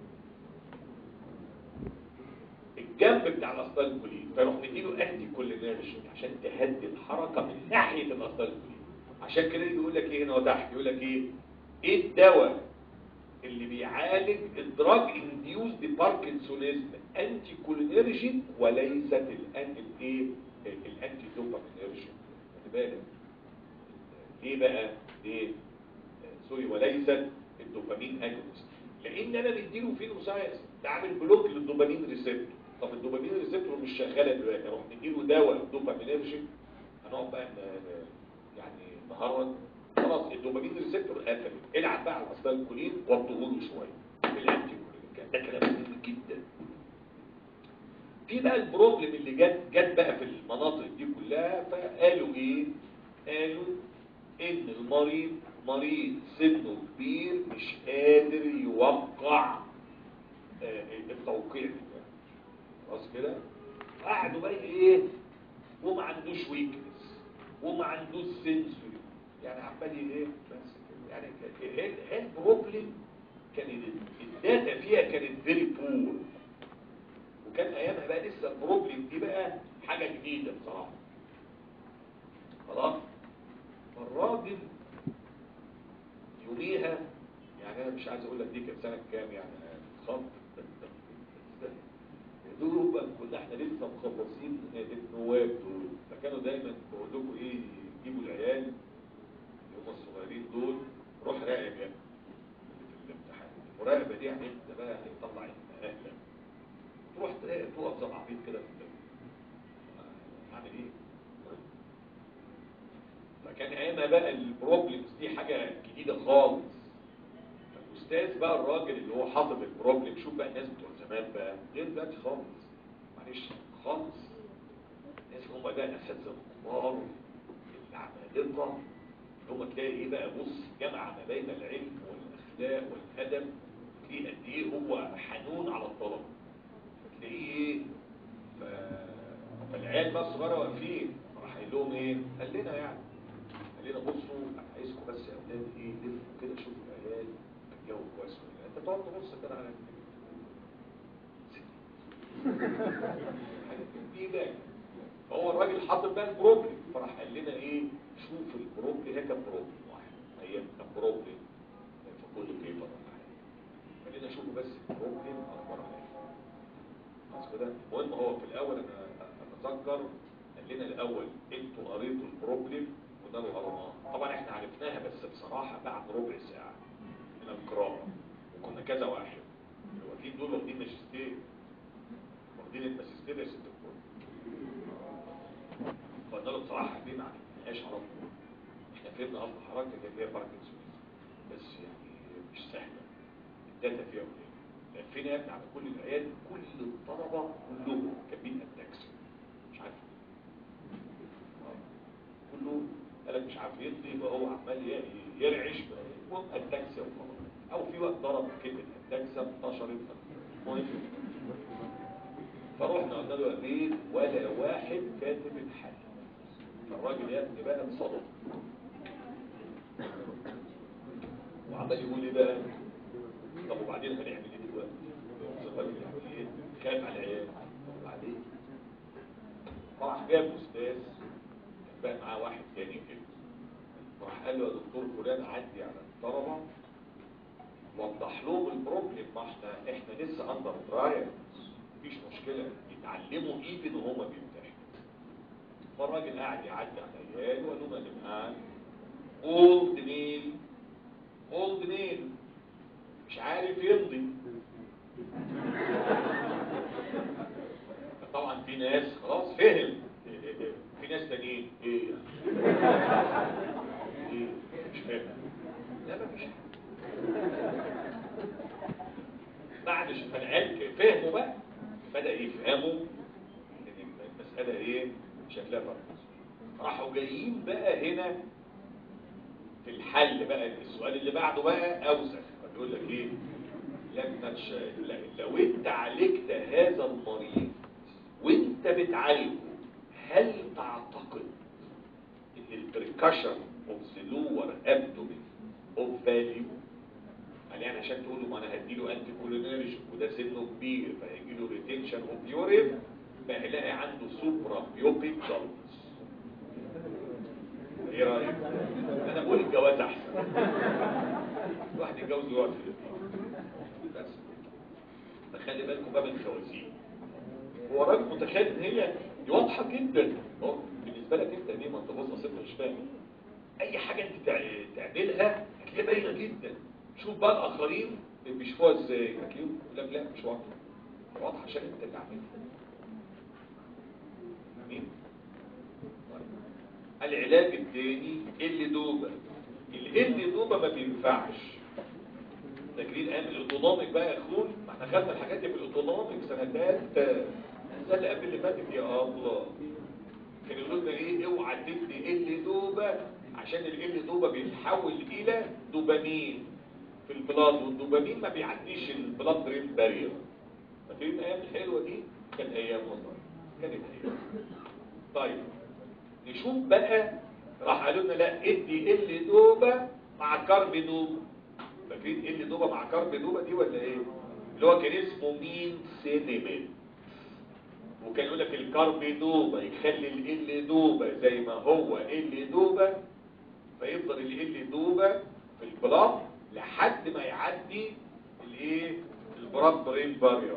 الجنب بتاع الاستالكولين فيروح مديله انتي كولينرجيك عشان تهدي الحركه من ناحيه الاستالكولين عشان كده يقول لك ايه هنا تحت يقول لك ايه ايه الدواء اللي بيعالج الدراج انديوزد باركنسونيزم انتي كولينرجيك وليست الانتي الايه الانتي دوبامينرجيك خد بالك ليه بقى ليه سوري وليست الدوبامين اجونست لان انا مديله فينوساينس ده عامل بلوك للدوبامين ريسبتور طب الدوبامين ريسبتور مش شغاله دلوقتي اروح نديله دواء دوبامينرجيك هنقعد بقى يعني نهرج خلاص الدوبامين ريسبتور قفل العب بقى على الاستالكولين وضهه له شويه الانتي كولين ده كلام مهم جدا في بقى البروبلم اللي جت جت بقى في المناطق دي كلها فقالوا ايه قالوا ان المريض مريض سنه كبير مش قادر يوقع آه التوقيع ده خلاص كده قعدوا بقى ايه وما عندوش ويكنس وما عندوش سنسوري يعني عمال ايه بس كده يعني هي البروبلم كان الداتا فيها كانت فيري بور وكان ايامها بقى لسه البروبلم دي بقى حاجه جديده بصراحه خلاص فالراجل يوميها يعني انا مش عايز اقول لك دي كانت سنه كام يعني خط دوبا كنا احنا لسه مخلصين النواب دول فكانوا دايما بقول لكم ايه جيبوا العيال اللي هم الصغيرين دول روح راقب يعني في الامتحان المراقبه دي يعني انت بقى هيطلع اهلك تروح تلاقي تقف زي عبيط كده في الدنيا عامل ايه فكان ايامها بقى البروبلمز دي حاجه جديده خالص فالاستاذ بقى الراجل اللي هو حاطط البروبلم شوف بقى الناس بتوع زمان بقى غير دلوقتي خالص معلش خالص الناس اللي هم بقى اساتذه الكبار العمالقه اللي هم تلاقي ايه بقى بص جمع ما بين العلم والاخلاق والادب تلاقيه قد ايه هو حنون على الطلبه تلاقيه ايه ف... فالعيال بقى الصغيره واقفين راح قايل لهم ايه قال لنا يعني قال لنا بصوا انا عايزكم بس يا اولاد ايه لفوا كده شوفوا العيال الجو كويس ولا لا. انت تقعد تبص كده على حاجه دي بقى فهو الراجل حاطط بقى البروبلم فراح قال لنا ايه شوف البروبلم هي كان بروبلم واحد هي كان بروبلم في كل بيبر ولا حاجه قال لنا شوفوا بس البروبلم اخبار عليه خلاص كده المهم هو في الاول انا اتذكر قال لنا الاول انتوا قريتوا البروبلم وده اللي قرناه طبعا احنا عرفناها بس بصراحه بعد ربع ساعه من القراءه وكنا كذا واحد الوكيل دول واخدين ماجستير واخدين الماجستير يا ست الكل فقلنا له بصراحه دي ما عرفناهاش على طول احنا فهمنا اصل حركه كانت هي باركنسون بس يعني مش سهله الداتا فيها قليله لفينا يا ابني على كل العيال كل الطلبه كلهم كاتبين التاكسي مش عارف كله قال لك مش عارف يطلي يبقى هو عمال ي- يرعش المهم التاكسي وخلاص او في وقت ضرب كلمه التاكسي انتشرت المهم فروحنا قلنا له يا بيه ولا واحد كاتب الحل فالراجل يا ابني بقى انصدم وعمال يقول لي بقى طب وبعدين هنعمل ايه دلوقتي؟ الراجل يعمل ايه؟ خايف على العيال طب وبعدين؟ راح جاب استاذ كان بقى معاه واحد تاني كده راح قال له يا دكتور فلان عدي على الطلبه وضح لهم البروبلم ما احنا احنا لسه اندر ترايل مفيش مشكله يتعلموا ايفن وهما بيمتحنوا فالراجل قاعد يعدي على العيال وقال لهم يا جماعه اولد ميل اولد ميل مش عارف يمضي طبعا في ناس خلاص فهم في ناس تانيين ايه ايه مش فاهم لا ما فيش بعد ش- فالعيال فهموا بقى بدأ يفهموا ان المسألة ايه شكلها فرق راحوا جايين بقى هنا في الحل بقى السؤال اللي بعده بقى اوسخ بيقول لك ايه لما تش... لا- لو انت عالجت هذا المريض وانت بتعالجه هل تعتقد ان البركشن اوف ذا لور ابدومين اوف فاليو قال يعني عشان تقول له ما انا هديله انتي كولينرجيك وده سنه كبير فهيجي له ريتنشن اوف يورين فهيلاقي عنده سوبرا بيوبيك جلطس ايه رايك؟ انا بقول الجواز احسن الواحد يتجوز ويقعد في البيت بس فخلي بالكم بقى من الخوازيق هو راجل متخيل ان هي دي واضحه جدا هو بالنسبه لك انت دي ما انت بص اصل انت مش فاهم اي حاجه انت تع- تعملها هتلاقيها باينه جدا شوف بقى الاخرين بيشوفوها ازاي هتلاقيهم يقول لك لا مش واضحه واضحه عشان انت اللي عاملها مين؟ طيب. العلاج الثاني اللي دوبه اللي دوبه ما بينفعش تجريد ايام الاوتونوميك بقى يا اخوان ما احنا خدنا الحاجات دي في الاوتونوميك سنه ثالثه السنه اللي قبل اللي فاتت يا الله كانوا يقولوا لنا ايه اوعى تدي ال دوبه عشان ال دوبه بيتحول الى دوبامين في البلاد والدوبامين ما بيعديش البلاد برين بارير فاكرين الايام الحلوه دي كانت ايام والله كانت ايام طيب نشوف بقى راح قالوا لنا لا ادي ال دوبه مع كارب دوبه فاكرين ايه اللي دوبه مع كارب دوبه دي ولا ايه اللي هو كان اسمه مين سينيمنت وكان يقول لك الكارب دوبه يخلي ال دوبه زي ما هو ال دوبه فيفضل ال دوبه في البلاد لحد ما يعدي الايه البراد برين بارير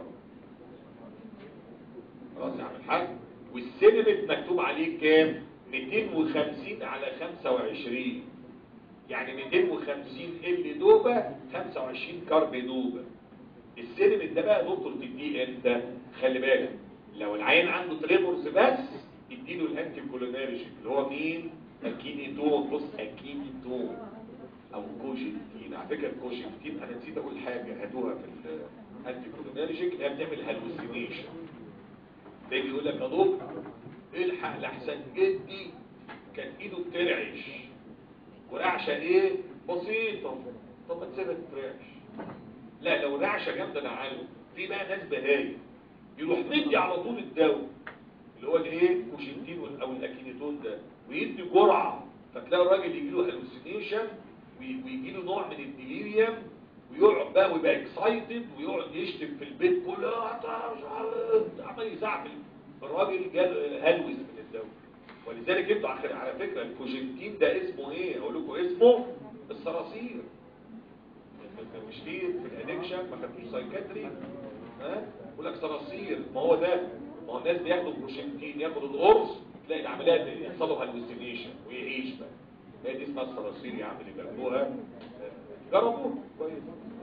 خلاص يا عم الحاج والسينمت مكتوب عليه كام 250 على 25 يعني 250 ال دوبة 25 كارب دوبة السينمت ده بقى دكتور تديه امتى خلي بالك لو العيان عنده تريمورز بس اديله الانتي كولينرجيك اللي هو مين اكينيتون بص اكينيتون او كوجنتين على فكره الكوجنتين انا نسيت اقول حاجه هاتوها في الانتي كولينرجيك اللي هي بتعمل هالوسينيشن تيجي يقول لك يا دكتور الحق لحسن جدي كان ايده بترعش ورعشه ايه بسيطه طب ما تسيبها ترعش لا لو رعشه جامده انا عارف في بقى ناس بهايم يروح مدي على طول الدواء اللي هو الايه كوشنتين او الاكينيتون ده ويدي جرعه فتلاقي الراجل يجي له هلوسينيشن ويجي له نوع من الديليريوم ويقعد بقى ويبقى اكسايتد ويقعد يشتم في البيت كله عمال يزعق الراجل جال هلوس من الدواء ولذلك انتوا على فكره الكوجنتين ده اسمه ايه اقول لكم اسمه الصراصير مش دي في الادكشن ما خدتوش سايكاتري ها يقول لك صراصير ما هو ده ما هو الناس بياخدوا الكوجنتين ياخدوا القرص تلاقي العمليات يحصل له هلوسينيشن ويعيش بقى هي دي اسمها الصراصير يا عم اللي بياخدوها جربوا كويس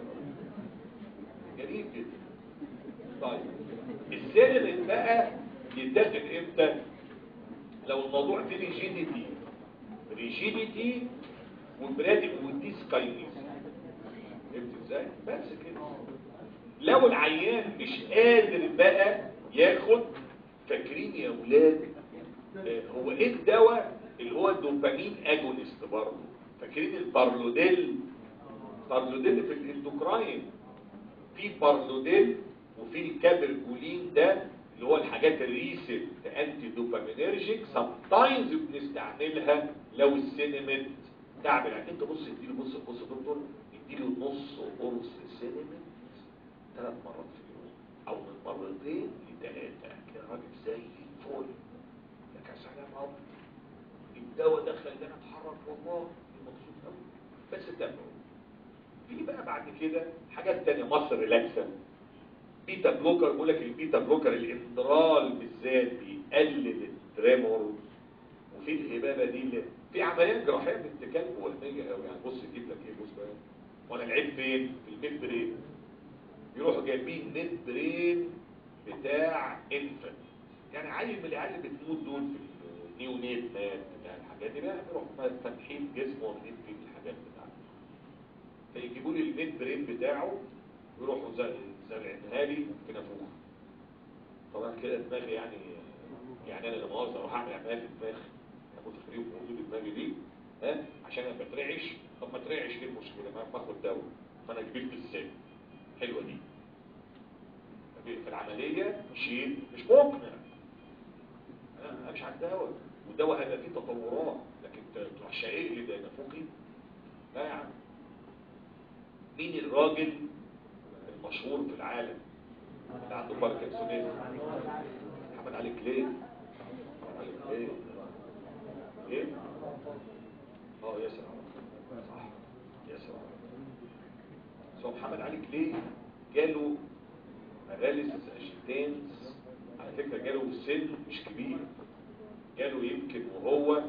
جميل جدا طيب السينما بقى يتاخد امتى لو الموضوع فيه ريجيديتي ريجيديتي وبرادك وديسكاينيز فهمت ازاي بس كده لو العيان مش قادر بقى ياخد فاكرين يا ولاد آه هو ايه الدواء اللي هو الدوبامين اجونست برضه فاكرين البارلوديل بارلوديل في الاندوكراين في بارلوديل وفي الكابرجولين ده اللي هو الحاجات الريسيت انتي دوبامينرجيك سام تايمز بنستعملها لو السينمنت تعمل يعني انت بص اديله بص بص يا دكتور اديله نص قرص سينمنت ثلاث مرات في اليوم او من مرتين لثلاثه كده راجل زي الفل لك يا سلام رب الدواء ده خلاني اتحرك والله مبسوط قوي بس تابعه في بقى بعد كده حاجات تانية مصر ريلاكسن بيتا بلوكر بقول لك البيتا بلوكر الاندرال بالذات بيقلل التريمور وفي الهبابه دي اللي في عمليات جراحيه بنت كلب وهميه قوي يعني بص يجيب لك ايه بص بقى وانا العيب فين في الميد برين يروحوا جايبين ميد برين بتاع انفنت يعني عيل من العيال اللي بتموت دول في النيونيت مات بتاع الحاجات دي بقى يروحوا فاتحين جسمه واخدين فيه الحاجات بتاعته فيجيبوا لي الميد برين بتاعه ويروحوا زرعنها لي في نافوخ طبعا كده دماغي يعني يعني انا لما عاوز اروح اعمل عمليه في دماغي اخد فريق موجود دماغي دي ها عشان انا بترعش طب ما ترعش ايه المشكله ما باخد دواء فانا كبرت السن حلوه دي في العمليه شيء مش مقنع انا مش على الدواء والدواء هيبقى فيه تطورات لكن تروح شايق لي ده نافوخي لا يا عم مين الراجل المشهور في العالم اللي عنده باركنسونيز محمد علي كليه محمد علي كليه ايه اه ياسر صح ياسر سو محمد علي كليه جاله باراليسيس اجيتانس على فكره جاله سن مش كبير جاله يمكن وهو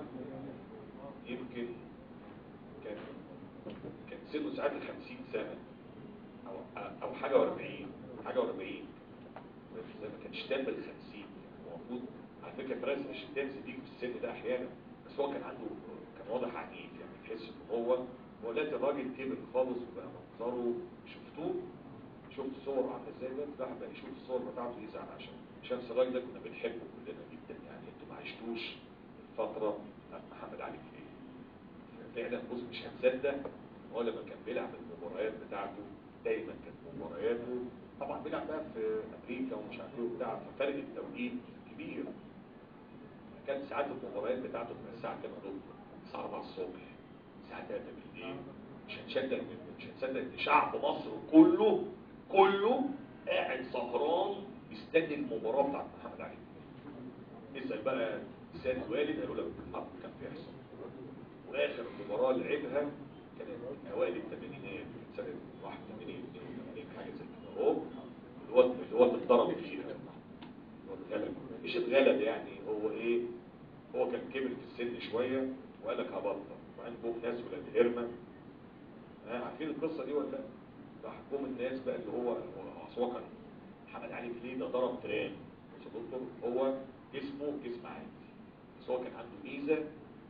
يمكن كان كان سنه ساعات ال 50 سنه او او حاجه و40 حاجه و40 ما كانش تام بال 50 هو المفروض على فكره براس الشتانس دي في السن ده احيانا بس هو كان عنده كان واضح عنيف يعني تحس ان هو هو دلوقتي الراجل كبر خالص وبقى منظره شفتوه شفت صور عامله ازاي ده الواحد بقى يشوف الصور بتاعته يزعل عشان شمس الراجل ده كنا بنحبه كلنا جدا يعني انتوا ما عشتوش الفتره بتاعت محمد علي كليه فعلا بص مش هتصدق هو لما كان بيلعب المباريات بتاعته دايما كانت مبارياته طبعا بيلعب بقى في امريكا ومش عارف ايه وبتاع ففرق التوقيت كبير كانت ساعات المباريات بتاعته من الساعه كام دكتور الساعه 4 الصبح الساعه 3 بالليل مش هتصدق مش هتصدق ان شعب مصر كله كله قاعد سهران مستني المباراه بتاعت محمد علي اسال بقى سيد الوالد هيقول لك بالحق كان بيحصل واخر مباراه لعبها كانت اوائل الثمانينات سنه 81 82 حاجه زي كده اهو اللي هو اللي هو اللي اتضرب فيها هو اتغلب مش اتغلب يعني هو ايه هو كان كبر في السن شويه وقال لك هبطل وبعدين جم ناس ولاد هرمه ها عارفين القصه دي ولا لا؟ راح جم الناس بقى اللي هو اصل هو كان محمد علي كليه ده ضرب تران بس يا دكتور هو جسمه جسم عادي بس هو كان عنده ميزه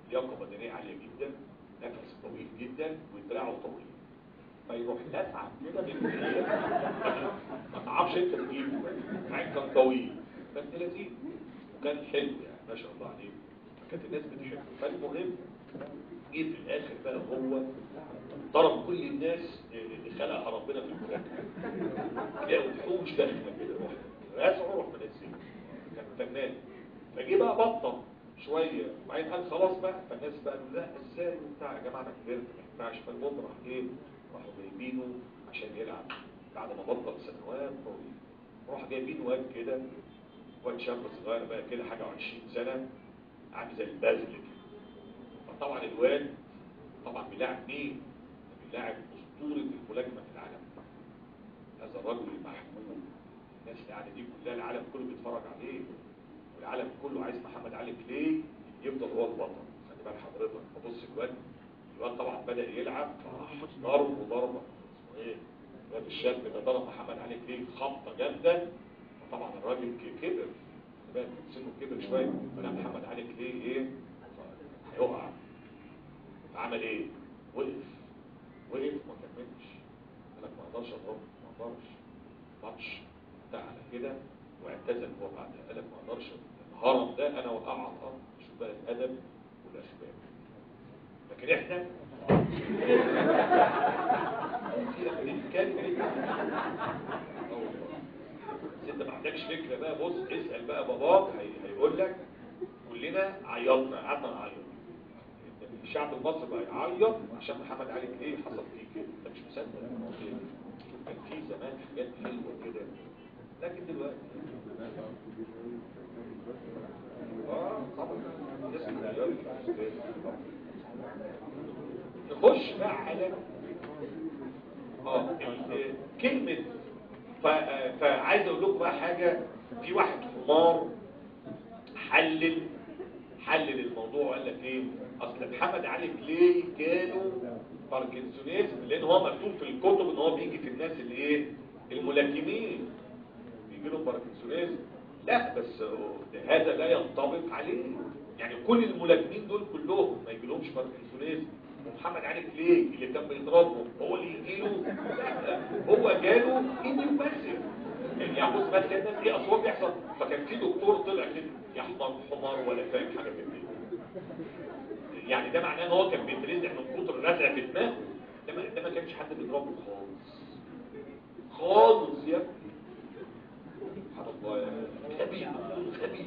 لياقه بدنيه عاليه جدا نفس طويل جدا ودراعه طويل فيروح لسعة كده من ما تعرفش انت تجيبه معاك كان طويل فانت لذيذ وكان حلو يعني ما شاء الله عليه كانت الناس بتحبه فالمهم جه في الاخر بقى هو ضرب كل الناس اللي خلقها ربنا في الكون تلاقوا وحوش داخله كده روح راسعه روح منزله كان فنان فجه بقى بطل شويه وبعدين قال خلاص بقى فالناس بقى قالوا لا ازاي وبتاع يا جماعه انا كبرت ما ينفعش فالمهم راح ايه راحوا جايبينه عشان يلعب بعد ما بطل سنوات طويله راح جايبين واد كده واد شاب صغير بقى كده حاجه و20 سنه عامل زي البذل كده فطبعا الواد طبعا بيلاعب مين؟ بيلاعب اسطوره الملاكمه في العالم هذا الرجل المحبوب الناس اللي قاعده دي كلها العالم كله بيتفرج عليه والعالم كله عايز محمد علي كلاي يفضل هو البطل خلي بال حضرتك فبص الواد الواد طبعا بدا يلعب ضرب وضربه اسمه ايه الواد الشاب ده ضرب محمد علي كلاي خبطه جامده طبعا الراجل كبر بقى سنه كبر شويه فلا محمد علي كلاي ايه هيقع عمل ايه وقف وقف ما كملش قال لك ما اقدرش اضرب ما اقدرش ماتش بتاع على كده واعتزل هو بعدها قال لك ما اقدرش الهرم ده انا وقع على الارض شوف بقى الادب والاخلاق لكن احنا بنتكلم بس انت ما عندكش فكره بقى بص اسال بقى باباك هي- هيقول لك كلنا عيطنا قعدنا نعيط الشعب المصري بقى يعيط عشان محمد علي كلاي حصل فيه كده انت مش مصدق المواضيع دي. كان في زمان حاجات حلوه كده لكن دلوقتي اه طبعا الناس بتغير. نخش بقى على اه ال- كلمه ف- آه، فعايز اقول لكم بقى حاجه في واحد حمار حلل حلل الموضوع وقال لك ايه اصل محمد علي كلاي جاله باركنسونيزم لان هو مكتوب في الكتب ان هو بيجي في الناس اللي ايه الملاكمين بيجي لهم باركنسونيزم لا بس هذا لا ينطبق عليه يعني كل الملاكمين دول كلهم ما يجيلهمش باركنسونيزم ومحمد علي كلاي اللي كان بيضربهم هو اللي يجيله لا، هو جاله انيوباسيف يعني بص بس الناس ايه اصوات بيحصل فكان في دكتور طلع كده يا حمار حمار ولا فاهم حاجه في الدنيا يعني ده معناه ان هو كان بيترزع من كتر الرزع في دماغه ده ما, ده ما كانش حد بيضربه خالص خالص يا ابني سبحان الله يا غبي غبي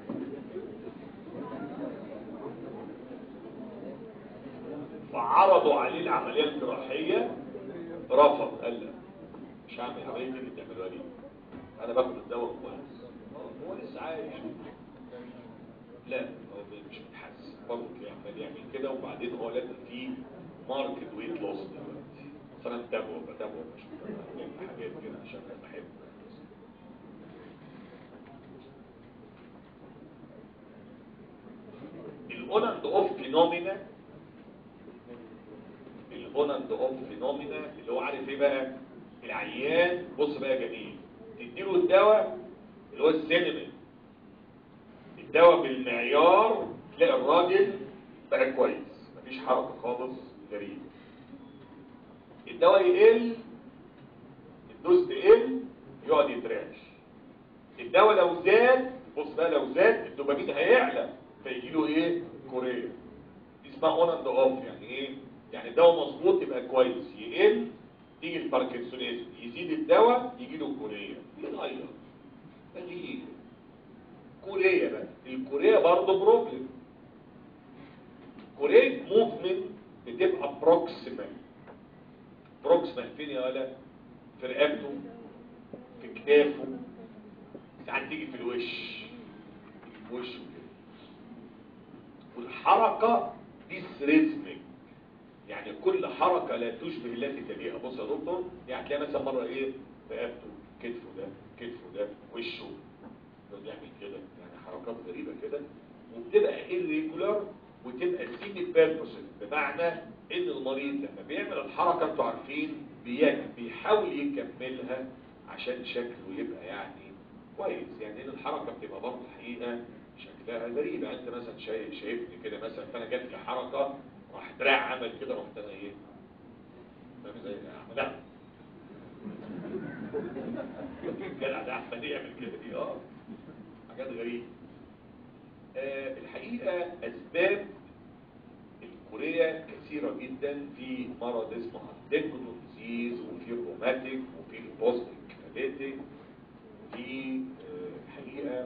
فعرضوا عليه العمليه الجراحيه رفض قال لا مش هعمل عمليه اللي بتعملوها دي انا باخد الدواء كويس هو لسه عايش لا هو مش متحسن برضه تلاقيه عمال يعمل كده وبعدين هو لازم فيه ماركت ويت لوس دلوقتي فانا متابعه بتابعه مش متابعه حاجات كده عشان انا بحبه الاون اند اوف فينومينا الاون اند اوف فينومينا اللي هو عارف ايه بقى العيان بص بقى يا جميل تديله الدواء اللي هو السينمين الدواء بالمعيار تلاقي الراجل بقى كويس مفيش حركه خالص غريب الدواء يقل الدوز تقل يقعد يتراش الدواء لو زاد بص بقى لو زاد الدوبامين هيعلى فيجي له ايه كوريا دي اسمها اون اند اوف يعني ايه يعني الدواء مظبوط يبقى كويس يقل تيجي الباركنسونيزم يزيد الدواء يجي له كوريا يتغير تغيير كوريا بقى الكوريا برضه بروبلم كوريا موفمنت بتبقى بروكسيمال بروكسيمال فين يا ولا في رقبته في كتافه ساعات تيجي في الوش في وشه كده والحركة ديسريزمك يعني كل حركة لا تشبه التي تليها بص يا دكتور يعني تلاقي مثلا مرة ايه رقبته كتفه ده كتفه ده وشه يقعد يعمل كده يعني حركات غريبة كده وبتبقى irregular وتبقى سيمي بيربوسل بمعنى ان المريض لما بيعمل الحركة انتوا عارفين بي- بيحاول يكملها عشان شكله يبقى يعني كويس يعني ان الحركة بتبقى برضه الحقيقة شكلها لا غريبة انت مثلا شايف شايفني كده مثلا فانا جات لي حركة راح دراع عمل كده رحت انا ايه فاهم ازاي اعملها الجدع ده احمد يعمل كده دي اه حاجات غريبة آه الحقيقة اسباب الكورية كثيرة جدا في مرض اسمه هانتنجتون ديزيز وفي الروماتيك وفي البوست كاليتيك في آه، الحقيقة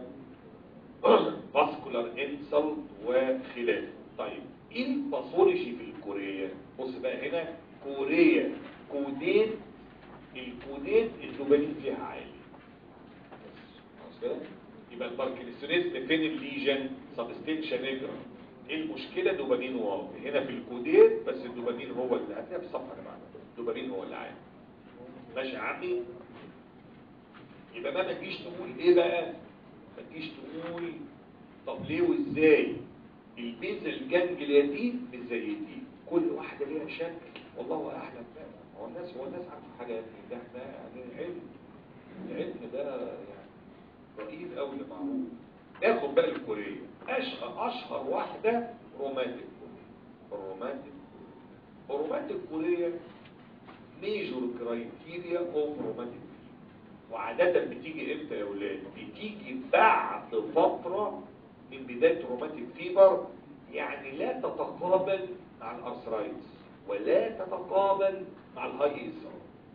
فاسكولار انسلت وخلافه طيب ايه الباثولوجي في الكورية بص بقى هنا كورية كودين الكودين الدوبامين فيها عالي بس خلاص كده يبقى الباركنسونيزم فين الليجن سبستنشا نيجرا ايه المشكله دوبامين واطي هنا في الكودين بس الدوبامين هو اللي هتلاقيها في الصفحه اللي بعدها الدوبامين هو اللي عالي ماشي يا عمي يبقى ما تجيش تقول ايه بقى ما تجيش تقول طب ليه وازاي البيزل جانجليا دي مش زي دي كل واحده ليها شكل والله اعلم بقى هو الناس هو الناس عارفه حاجه يا ابني ده احنا يعني علم العلم ده يعني رهيب قوي معروف ناخد بقى الكوريه اشهر اشهر واحده رومانتيك الرومانتيك الرومانتيك كوريه ميجور كرايتيريا اوف رومانتيك وعادة بتيجي امتى يا ولاد بتيجي بعد فترة من بداية روماتيك فيبر يعني لا تتقابل مع الارثرايتس ولا تتقابل مع الهاي اسر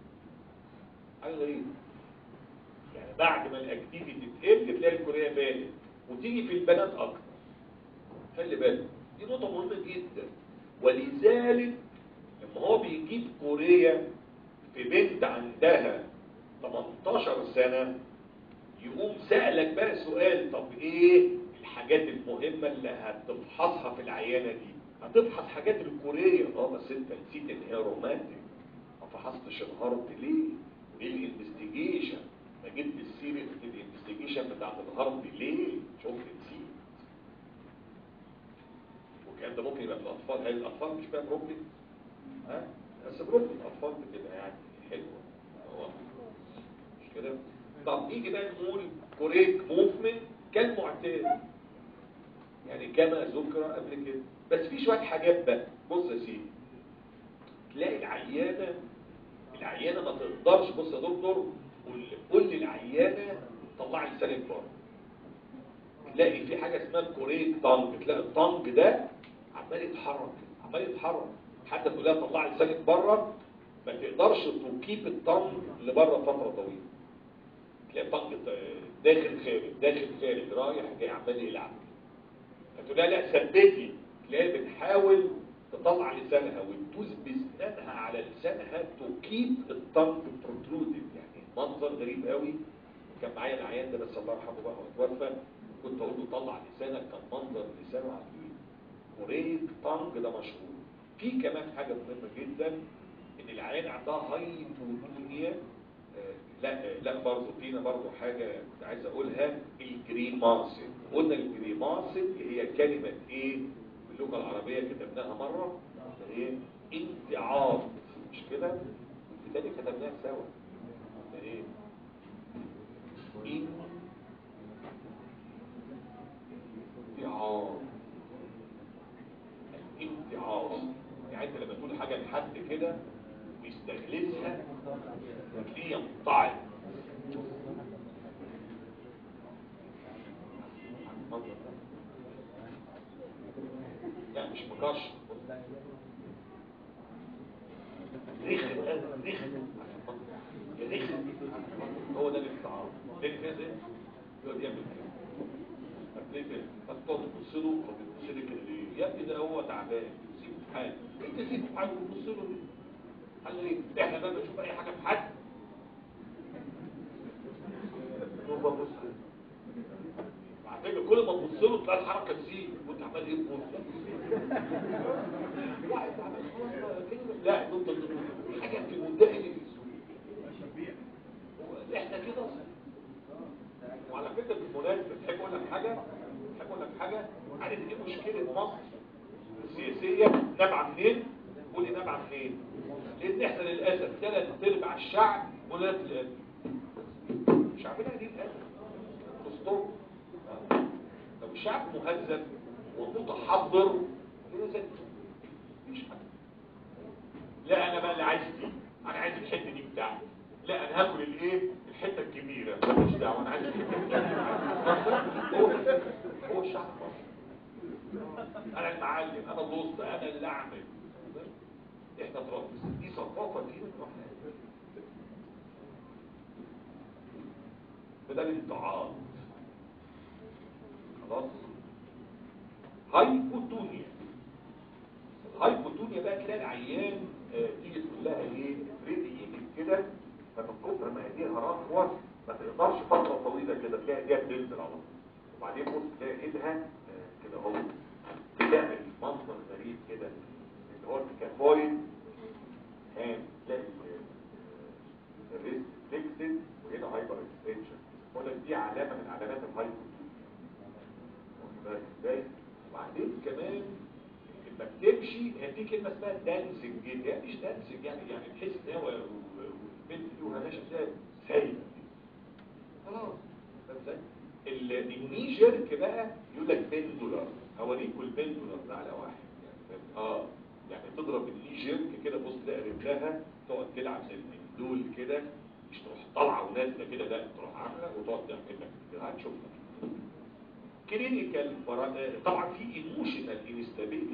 حاجة غريبة يعني بعد ما الاكتيفيتي تقل تلاقي الكورية بانت وتيجي في البنات اكتر خلي بالك دي نقطة مهمة جدا ولذلك لما هو بيجيب كورية في بنت عندها 18 سنة يقوم سألك بقى سؤال طب ايه الحاجات المهمة اللي هتفحصها في العيانة دي هتفحص حاجات الكورية اه بس انت نسيت ان هي رومانتك ما فحصتش الهارت ليه وليه الانفستيجيشن ما جبت السيرة الانفستيجيشن بتاعت الهارت ليه شفت نسيت والكلام ده ممكن يبقى في الاطفال هل الاطفال مش فاهم بروبلي ها بس بروبلي الاطفال بتبقى يعني حلوه هو مش كده طب نيجي بقى نقول كوريك موفمنت كالمعتاد يعني كما ذكر قبل كده بس في شويه حاجات بقى بص يا سيدي تلاقي العيانه العيانه ما تقدرش بص يا دكتور قول قول للعيانه طلعي لسانك بره تلاقي في حاجه اسمها الكوريك تانج تلاقي التانج ده عمال يتحرك عمال يتحرك حتى تقول لها طلعي لسانك بره ما تقدرش تكيب التانج لبره فتره طويله تلاقي التانج داخل خارج داخل خارج رايح جاي عمال يلعب فتقول لها لا ثبتي تلاقيها بتحاول تطلع لسانها وتدوس بسنانها على لسانها تكيب التانج بروترودد يعني منظر غريب قوي كان معايا العيان ده بس الله يرحمه بقى هو اتوفى كنت اقول له طلع لسانك كان منظر لسانه عجيب وريد تانج ده مشهور في كمان حاجه مهمه جدا ان العيان عندها هايبوتونيا آه لا آه لا برضه فينا برضه حاجه كنت عايز اقولها الجريماسيد قلنا الجريماسيد هي كلمه ايه باللغه العربيه كتبناها مره ايه انتعاض مش كده بالتالي كتبناها سوا ايه انتعاض الانتعاض يعني انت لما تقول حاجة لحد كده ويستغلسها تلاقيه ينطعم لا مش مكرش رخم رخم رخم هو ده الانتعاض ليه كده يقعد يعمل كده هتلاقي كده هتقعد تبص له فبتبص لي كده ليه يا ابني ده هو تعبان سيبه في حاله انت سيبه في حاله وتبص له ليه قال لي احنا بقى بنشوف اي حاجه في حد ببص على فكره كل ما تبص له تلاقي الحركه تزيد وانت عمال ايه تبص واحد عمال خلاص كده لا انت حاجه في منتهى السوء احنا كده وعلى فكره بالمناسبه تحب اقول لك حاجه تحب اقول لك حاجه عارف ايه مشكله مصر السياسيه نابعه منين قول لي نابعه منين لان احنا للاسف ثلاث ارباع الشعب ولاة الاسف شعبنا دي الاسف دستور طب لو شعب مهذب ومتحضر لازم مفيش حاجه لا انا بقى اللي عايز دي انا عايز الحته دي بتاعتي لا انا هاكل الايه الحته الكبيره ماليش دعوه انا عايز الحته الكبيره هو هو الشعب المصري انا المعلم انا الوسط انا اللي اعمل احنا ترابيز دي ثقافه دي بدل التعاط خلاص هايبوتونيا الهايبوتونيا بقى تلاقي العيان آه، تيجي تقول لها ايه ريدي يجي كده فمن كتر ما ايديها رخوه ما تقدرش فتره طويله كده تلاقي ايديها بتنزل على طول وبعدين بص تلاقي ايدها آه، كده اهو بتعمل منظر غريب كده اللي هو الكافويد هام تلاقي آه، الريست فليكسد وهنا هايبر اكستنشن ولا دي علامه من علامات الهايبوتونيا واخد بالك ازاي وبعدين كمان لما بتمشي هي في كلمه اسمها دانسنج جدا يعني مش دانسنج يعني يعني تحس ان هو والبنت دي وهي ماشيه كده سايبه خلاص فاهم ازاي؟ ال- الني جيرك بقى يقول لك بندولار هوريكوا البندولار ده على واحد يعني فاهم؟ اه يعني تضرب الني جيرك كده بص تلاقي رجلها تقعد تلعب زي المندول كده مش تروح طالعه ونازله كده لا تروح عامله وتقعد تعمل لك كده هتشوف كلينيكال طبعا في ايموشنال انستابيليتي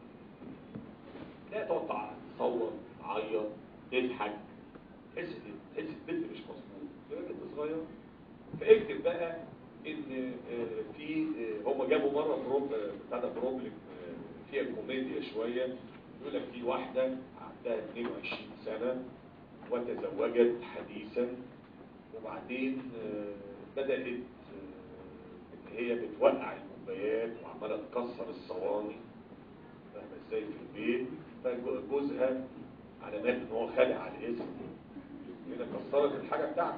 لا تقعد تصور تعيط تضحك تحس تحس البنت مش مظبوط تبقى بنت صغيره فاكتب بقى ان آه، في آه، هم جابوا مره بروب آه، بتاع ده بروبلم آه، فيها كوميديا شويه يقول لك في واحده عندها 22 سنه وتزوجت حديثا وبعدين آه، بدات آه، ان هي بتوقع الكوبايات وعماله تكسر الصواني فاهمه ازاي في البيت فجوزها على مال ان هو خالع على الاسم هنا كسرت الحاجه بتاعته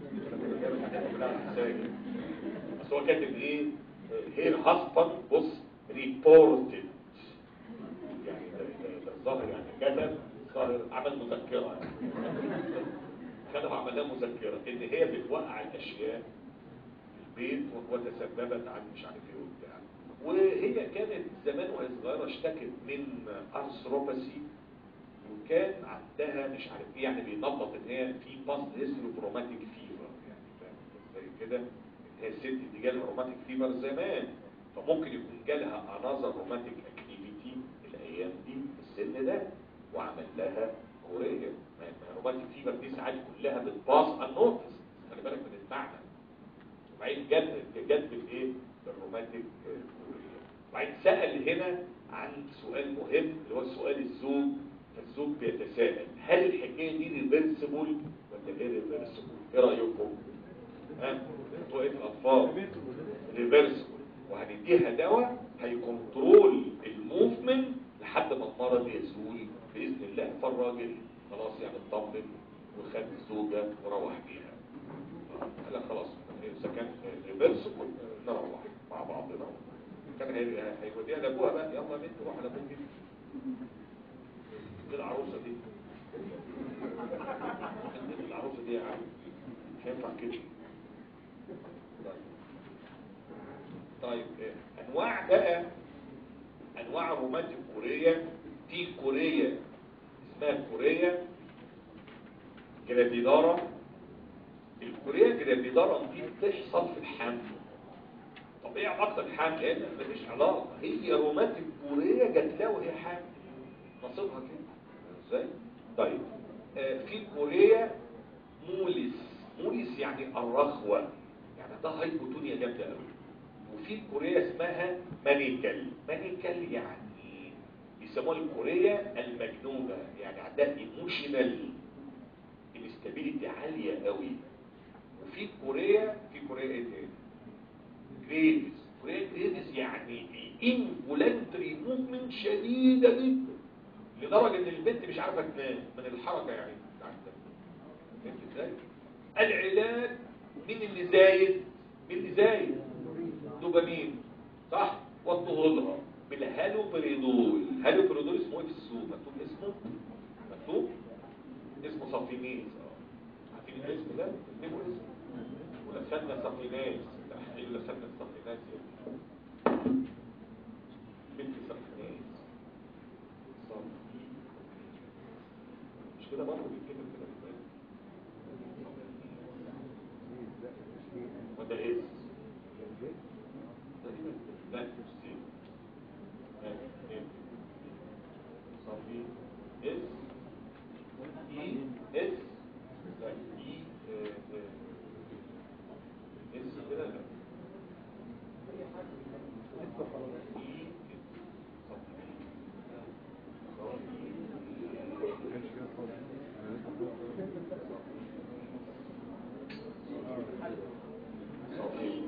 ساجد بس هو كاتب ايه هير هاسبند بص ريبورتد يعني ده ده- ده الظاهر يعني كتب ظاهر عمل مذكره يعني كتب عملها مذكره ان هي بتوقع الاشياء البيت وتسببت عن مش عارف ايه وبتاع وهي كانت زمان وهي صغيره اشتكت من ارثروباسي وكان عندها مش عارف ايه يعني بينبط ان هي في باست هيستوري روماتيك فيفر يعني فاهم زي كده ان هي الست دي جالها روماتيك فيفر زمان فممكن يكون جالها انذر روماتيك اكتيفيتي الايام دي في السن ده وعمل لها كوريه ما ما روماتيك فيفر دي ساعات كلها بتباص النوتس خلي بالك من المعنى وبعدين جد جد بالايه بالروماتيك كوريه وبعدين سأل هنا عن سؤال مهم اللي هو سؤال الزوج فالزوج بيتساءل هل الحكايه دي ريفرسبل ولا غير ريفرسبل ايه رايكم ها انتوا ايه في الاطفال ريفرسبل وهنديها دواء هيكنترول الموفمنت لحد ما المرض يزول باذن الله فالراجل خلاص يعني اطمن وخد الزوجه وروح بيها قال لك خلاص اذا كان ريفرسبل نروح مع بعضنا كان هي- هيوديها لابوها بقى يلا يا بنت روح لابوك دي العروسه دي العروسه دي يا عم مش هينفع كده طيب طيب آه، انواع بقى انواع روماتيك كوريا في كوريا اسمها كوريا جرافيدارا الكوريا جرافيدارا دي بتحصل في الحمل طب ايه علاقه الحمل هنا مفيش علاقه هي روماتيك كوريا جات لها وهي حامل نصيبها كده ازاي طيب آه في كوريا مولس مولس يعني الرخوه يعني ده هايبوتونيا جامده قوي وفي كوريا اسمها مانيكال مانيكال يعني بيسموها الكوريا المجنونه يعني عندها ايموشنال انستابيليتي عاليه قوي وفي كوريا في كوريا ايه تاني جريدز كوريا جريدز يعني انفولنتري موفمنت شديده جدا لدرجه ان البنت مش عارفه تنام من الحركه يعني بتاعتها فهمت ازاي؟ العلاج مين اللي زايد؟ مين اللي زايد؟ دوبامين صح؟ والطهولها بالهالوبريدول هالوبريدول اسمه ايه في السوق؟ مكتوب اسمه؟ مكتوب؟ اسمه صافينيز اه عارفين الاسم ده؟ اكتبوا اسمه ولا خدنا صافيناز تحقيق ولا خدنا صافيناز يعني لا تفسير صافي اس اي اس لا اي اس كده لا اي صافي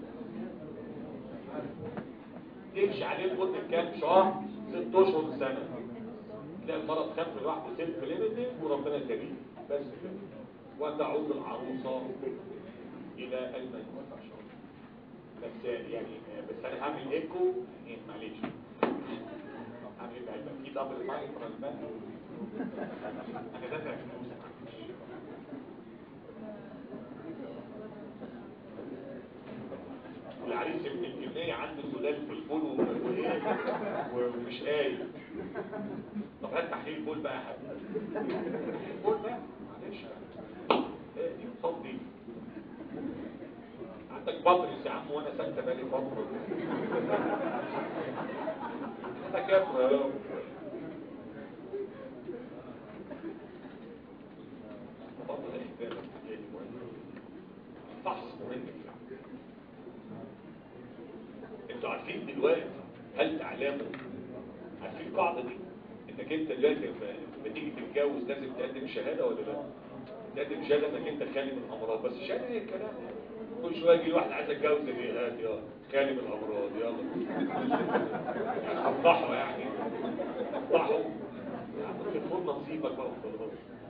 تمشي عليه لمده كام شهر ست اشهر سنه تلاقي المرض خف لوحده سيلف ليميتنج وربنا كريم بس كده وتعود العروسه الى المنزل بس يعني بس انا هعمل ايكو يعني معلش هعمل ايه بقى في دبل مايكرو البان انا دافع فلوس والعريس ابن الكمية عنده سودان في البول و- وإيه؟ ومش قايل طب هات تحليل بول بقى يا حبيبي تحليل بول بقى معلش ايه دي صوت دي عندك بطرس يا عم وانا ساكته بالي فتره انت كام يا رب برضه ده بالك الحكاية دي مهمة. فحص مهم جدا انتوا عارفين دلوقتي هل تعلموا عارفين القاعدة دي انك انت دلوقتي لما لما تيجي تتجوز لازم تقدم شهادة ولا لا تقدم شهادة انك انت خالي من الامراض بس شهادة ايه الكلام ده؟ كل شوية يجي واحد عايز اتجوز ايه هات يلا خالي من الامراض يلا يعني افضحوا يعني افضحوا يعني تكون نصيبك بقى وخلاص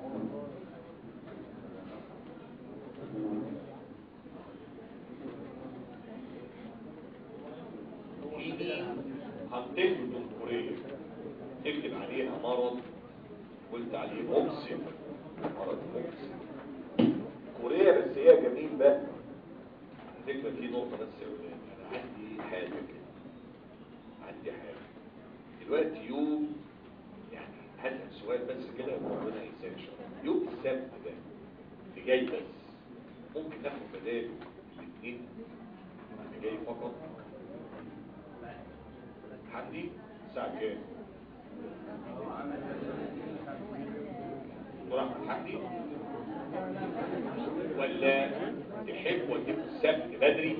دي هتكتب دكتورية تكتب عليها مرض قلت عليه مبسم مرض مبسم كوريا بس هي جميل بقى على فكرة في نقطة بس يا ولاد أنا عندي حاجة كده عندي حاجة دلوقتي يوم يعني هسأل سؤال بس كده ربنا يسهل إن شاء الله يوم السبت ده اللي جاي بس ممكن ناخد بداله الاثنين اللي جاي فقط حمدي الساعة كام؟ دكتور أحمد حمدي ولا تحب وديك السبت بدري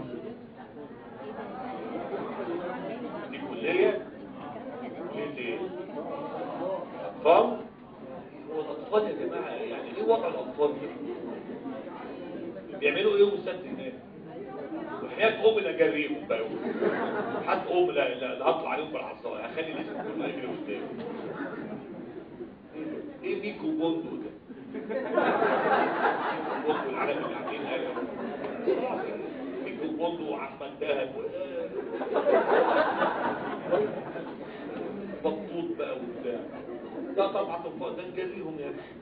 دي كلية كلية ايه؟ أطفال هو الأطفال يا جماعة يعني ايه وضع الأطفال كده؟ بيعملوا ايه يوم السبت هناك؟ وحياة أم لا أجريهم بقى حتى أم لا لا لا أطلع عليهم بالعصاية أخلي الاسم كله يجري قدامي إيه ميكو بوندو ده؟ بوندو العالم اللي عاملين قلق ميكو بوندو وعحمد دهب بطوط بقى وبتاع ده طبعا طبعا ده نجريهم يا أخي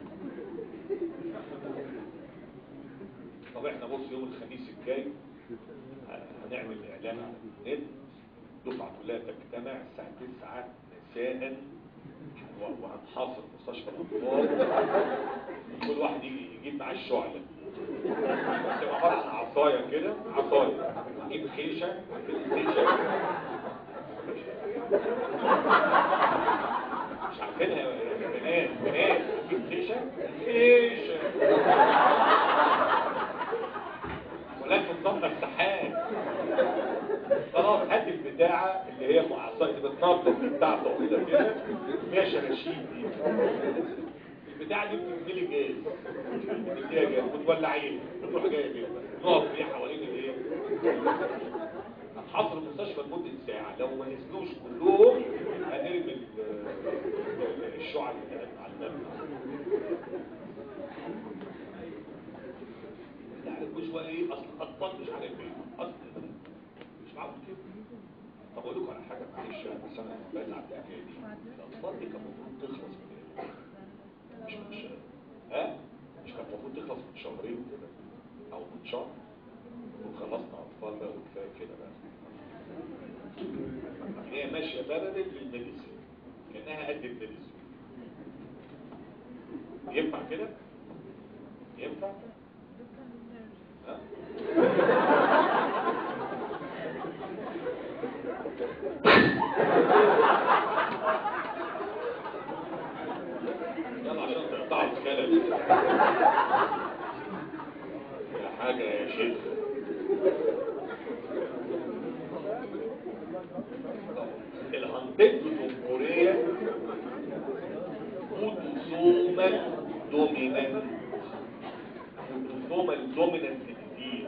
طب احنا بص يوم الخميس الجاي هنعمل اعلان على النت دفعة كلها تجتمع الساعة 9 مساء وهنحاصر مستشفى الاطفال كل واحد يجي يجيب معاه الشعلة تبقى عبارة عن عصاية كده عصاية نجيب خيشة خيشة مش عارفينها يا بنات بنات نجيب خيشة خيشة ولكن نظام السحاب خلاص هات البتاعة اللي هي معصاية بتنطط بتاع طويلة كده فيها شراشيب دي البتاعة دي بتتملي جاز بتديها جاز وتولعين بتروح جاية بيها نقف فيها حوالين الايه هتحصل المستشفى لمدة ساعة لو ما نزلوش كلهم هنرمي ال- الشعب بتاعتنا على المبنى يعني كل شويه ايه اصل اطفال مش عارف ايه اصل مش معقول كده طب اقول لكم على حاجه معلش بس انا بزعل الحكايه دي الاطفال دي كان المفروض تخلص من ايه؟ مش مش ها مش كان المفروض تخلص من شهرين كده او من شهر وخلصنا اطفال بقى وكفايه كده بقى هي ماشيه بلد للميديسين كانها قد الميديسين ينفع كده؟ ينفع؟ ها؟ حاجة يا شيخ الهانتنجتون كوريا اوتوسومال دومينانت اوتوسومال دومينانت ديزيز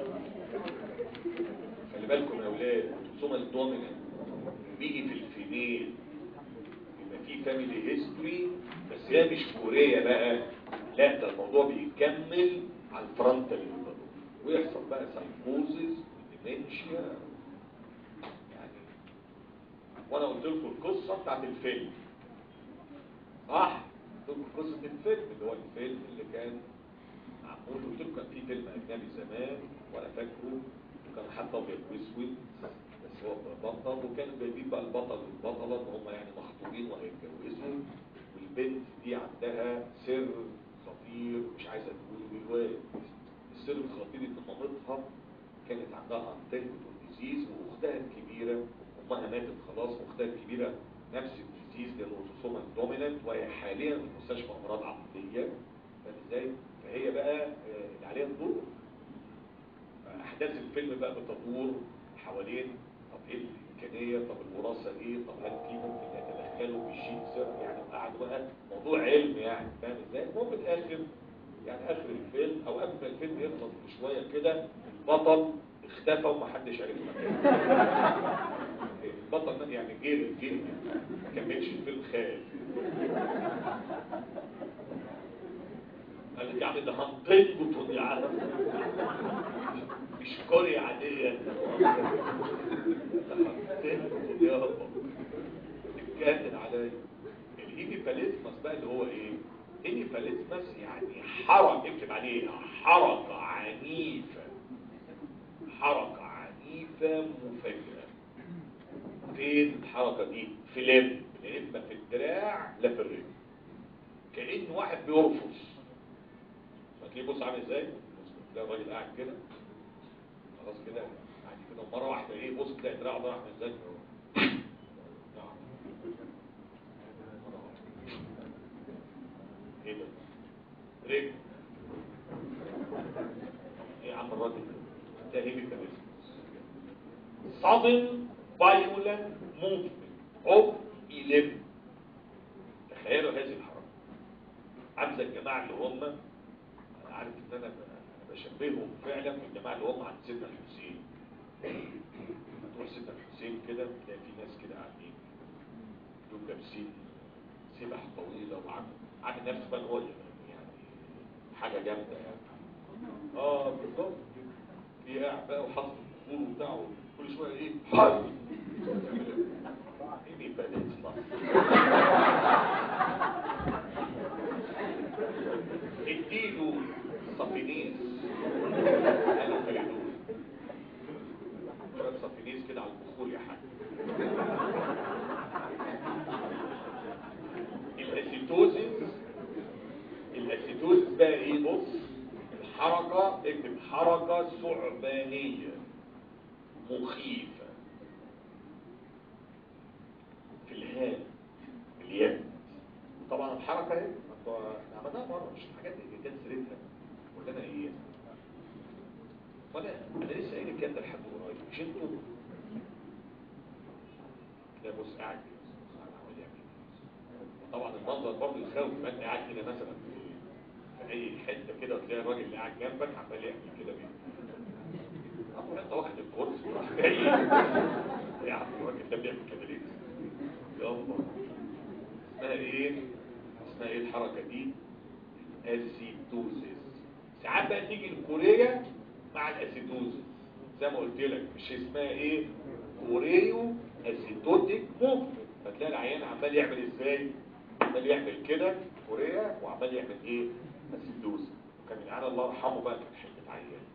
خلي بالكم يا اولاد اوتوسومال دومينانت بيجي في الفيميل يبقى في فاميلي هيستوري بس هي مش كوريا بقى لا ده الموضوع بيكمل على الفرونتال لوب ويحصل بقى سايكوزيس وديمنشيا يعني وانا قلت لكم القصه بتاعت الفيلم صح قلت لكم قصه الفيلم اللي هو الفيلم اللي كان معمول قلت لكم كان في فيلم اجنبي زمان وانا فاكره وكان حتى ابيض واسود بس هو بطل وكانوا جايبين بقى البطل والبطله ان هم يعني مخطوبين وهيتجوزوا والبنت دي عندها سر خطير مش عايزه تقول الواد السر الخطير ان مامتها كانت عندها انتيجوتال ديزيز واختها الكبيره امها ماتت خلاص واختها الكبيره نفس الديزيز ده الاوتوسومال دومينانت وهي حاليا في مستشفى امراض عقليه فاهم ازاي؟ فهي بقى آه، اللي عليها الدور احداث الفيلم بقى بتدور حوالين طب ايه الامكانيه طب الوراثه ايه طب هل في ممكن يتدخلوا في شيء سر يعني قعدوا بقى موضوع علم يعني فاهم ازاي المهم في الاخر يعني اخر الفيلم او قبل ما الفيلم يخلص بشويه كده البطل اختفى ومحدش عرف مكانه البطل ده يعني جير الجير ما كملش الفيلم خايف قال لك يا عم ده هنطلبه يا عم مش كوريا عادية ده هنطلبه يا رب اتكاتل عليا الهيميباليزمس بقى اللي هو ايه هيميباليزمس يعني حركة اكتب عليها حركة عنيفة حركة عنيفة مفاجئة فين الحركة دي في لب لا اما في الدراع لا في الرجل كأن واحد بيرفض فتلاقيه بص عامل ازاي تلاقي الراجل قاعد كده خلاص كده قاعد كده ومره واحده ايه بص تلاقي دراعه ده عامل ازاي نعم. مرة واحدة. ايه ده رجل ايه يا عم الراجل ده ده هيميكاليزم sudden violent movement of 11 تخيلوا هذه الحركة عامله الجماعة اللي هم أنا عارف ان انا ب- أنا بشبههم فعلا بالجماعة اللي هم عند سيدنا الحسين تروح سيدنا الحسين كده تلاقي في ناس كده قاعدين دول لابسين سبح طويلة وعامل عامل نفسه بقى إن هو يعني حاجة جامدة يعني اه بالظبط في قاعد بقى وحاطط الفول بتاعه كل شويه ايه حي ايه بقى ده اديله صفينيس انا فريدون شويه صفينيس كده على البخور يا حاج الاسيتوزيس الاسيتوزيس بقى ايه بص الحركة اكتب حركة ثعبانية مخيفة في الهاد في اليد طبعا الحركة اهي انتوا- احنا عملناها مرة مش الحاجات اللي كانت سيرتها قلنا لنا ايه وانا انا لسه قايل الكلام ده لحد قريب مش انتوا ده بص قاعد كده بص قاعد عمال يعمل كده. طبعا المنظر برضه يخوف ما انت قاعد كده مثلا في في اي حته كده وتلاقي الراجل اللي قاعد جنبك عمال يعمل كده بيه طب انت واخد الكرسي وراح جاي يا عم الراجل ده بيعمل كده ليه؟ يلا اسمها ايه؟ اسمها ايه الحركه دي؟ اسيتوزيس ساعات بقى تيجي الكوريا مع الاسيتوزيس زي ما قلت لك مش اسمها ايه؟ كوريو اسيتوتيك موفمنت فتلاقي العيان عمال يعمل ازاي؟ عمال يعمل كده كوريا وعمال يعمل ايه؟ اسيتوزيس وكان العيان الله يرحمه بقى كان حته عيان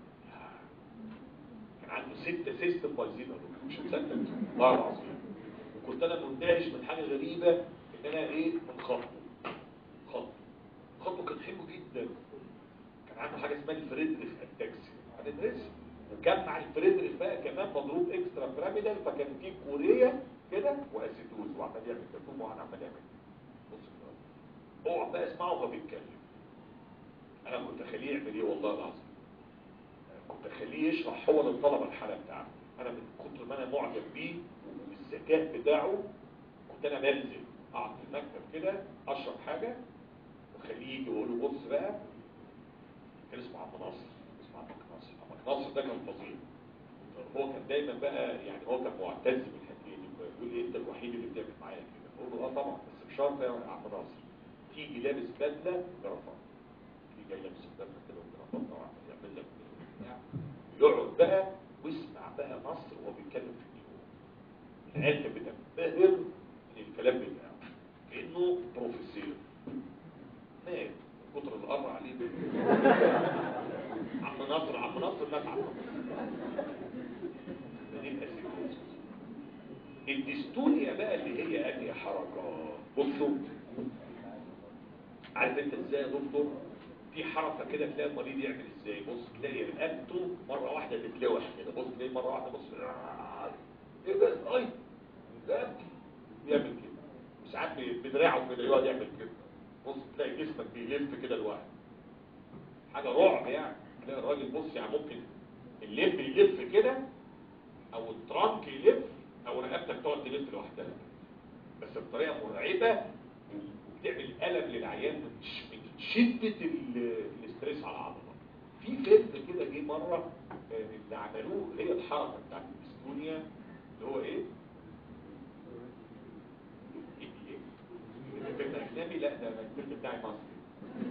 كان عنده ستة سيستم بايظين يا دكتور مش مصدق والله العظيم وكنت انا مندهش من حاجه غريبه ان انا ايه من خطه خطه خطه كان حلو جدا كان عنده حاجه اسمها الفريدريخ التاكسي هندرسها وكان مع الفريدريخ بقى كمان مضروب اكسترا بيراميدال فكان في كوريا كده واسيتوز وعمال يعمل كرتون وقعد عمال يعمل بص كده. اقعد بقى اسمعه وهو بيتكلم انا كنت اخليه يعمل ايه والله العظيم واخليه يشرح هو للطلبه الحاله بتاعته انا من كتر ما انا معجب بيه والذكاء بتاعه كنت انا بنزل اقعد في المكتب كده اشرب حاجه واخليه يجي واقول له بص بقى كان اسمه عم ناصر اسمه عم ناصر عم ناصر ده كان فظيع هو كان دايما بقى يعني هو كان معتز بالحكايه دي بيقول لي انت الوحيد اللي بتعمل معايا كده بقول له اه طبعا بس بشرط يا عم ناصر تيجي لابس بدله جرافات تيجي جاي لابس بدله كده وجرافات طبعا يعمل لك بتاع يقعد بقى واسمع بقى نصر وهو بيتكلم في التليفون العيال كانت بتنبهر من الكلام بتاعه كانه بروفيسور مات من كتر القرع عليه عم نصر عم نصر مات عم نصر الديستونيا بقى اللي هي انهي حركه بصوا عارف انت ازاي يا دكتور في حركه كده تلاقي المريض يعمل ازاي بص تلاقي رقبته مره واحده تتلوح كده بص تلاقي مره واحده بص ايه ده اي رقبتي يعمل كده ساعات بدراعه كده يقعد يعمل كده بص تلاقي جسمك بيلف كده لوحده حاجه رعب يعني تلاقي الراجل بص يعني ممكن اللب يلف كده او الترانك يلف او رقبتك تقعد تلف لوحدها بس بطريقه مرعبه وبتعمل الم للعيان من شده الاستريس على العضله في فيلم كده جه مره اللي عملوه هي الحركه بتاعت الديستونيا اللي هو ايه؟ فيلم اجنبي لا ده الفيلم بتاعي مصري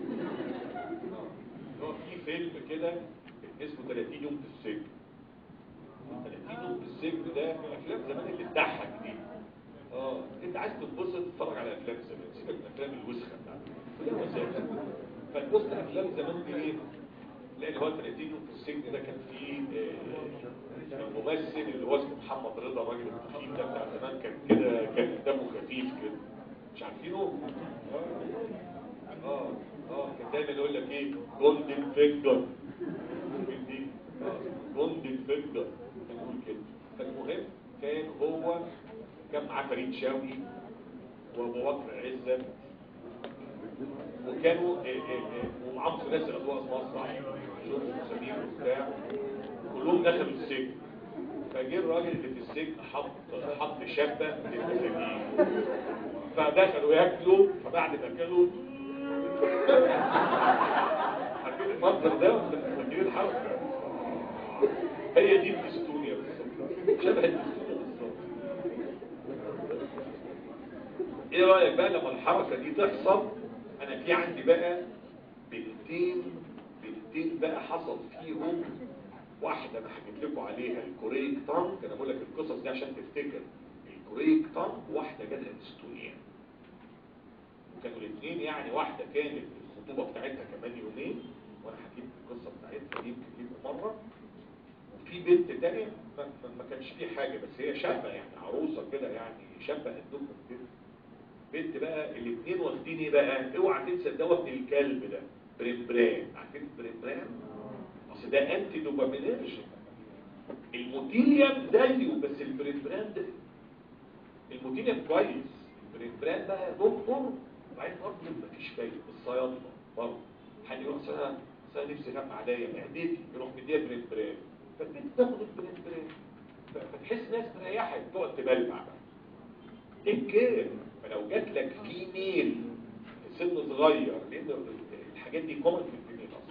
هو في فيلم كده اسمه 30 يوم في السجن 30 يوم في السجن ده من الافلام زمان اللي تضحك دي اه انت عايز تتبسط تتفرج على افلام زمان سيبك من الافلام الوسخه بتاعتك كلها وسائل فتبص افلام زمان دي ايه لان هو 30 يوم في السجن ده كان فيه آه الممثل اللي هو اسمه محمد رضا الراجل التخين ده بتاع زمان كان كده كان دمه خفيف كده مش عارفينه اه اه كان دايما يقول لك ايه جولدن فينجر دي جولدن فينجر يقول كده فالمهم كان هو كان معاه فريد شوقي وابو بكر عزت وكانوا ومعاهم ثلاثي اضواء مصر شوف سمير وبتاع كلهم دخلوا السجن فجه الراجل اللي في السجن حط حط شابه للمساجين فدخلوا ياكلوا فبعد ما اكلوا عارفين المنظر ده فاكرين الحركه هي دي الدستونيا بالظبط شبه الدستونيا بالظبط ايه رايك بقى لما الحركه دي تحصل انا في عندي بقى بنتين بنتين بقى حصل فيهم واحدة انا حكيت لكم عليها الكوريك تانك انا بقول لك القصص دي عشان تفتكر الكوريك تانك واحدة جالها ديستونيا وكانوا الاثنين يعني واحدة كانت الخطوبة بتاعتها كمان يومين وانا حكيت القصة بتاعتها دي يمكن لكم مرة وفي بنت تانية ما, ما كانش فيه حاجة بس هي شابة يعني عروسة كده يعني شابة قدكم كده بنت بقى الاثنين واخدين ايه بقى اوعى تنسى الدواء ابن الكلب ده بريمبران عارفين بريمبران اصل ده انتي دوبامينرجي الموتيليوم زيه بس البريمبران ده الموتيليوم كويس البريمبران بقى يا دكتور وبعدين برضه مفيش فايده الصيادله برضه حد يروح سنه سنه نفسي نام عليا معدتي يروح مديها بريمبران فالبنت تاخد البريمبران فتحس ناس مريحه تقعد تبلع بقى تنكر فلو جات لك فيميل في سن صغير لان الحاجات دي كومن في الفيميل اصلا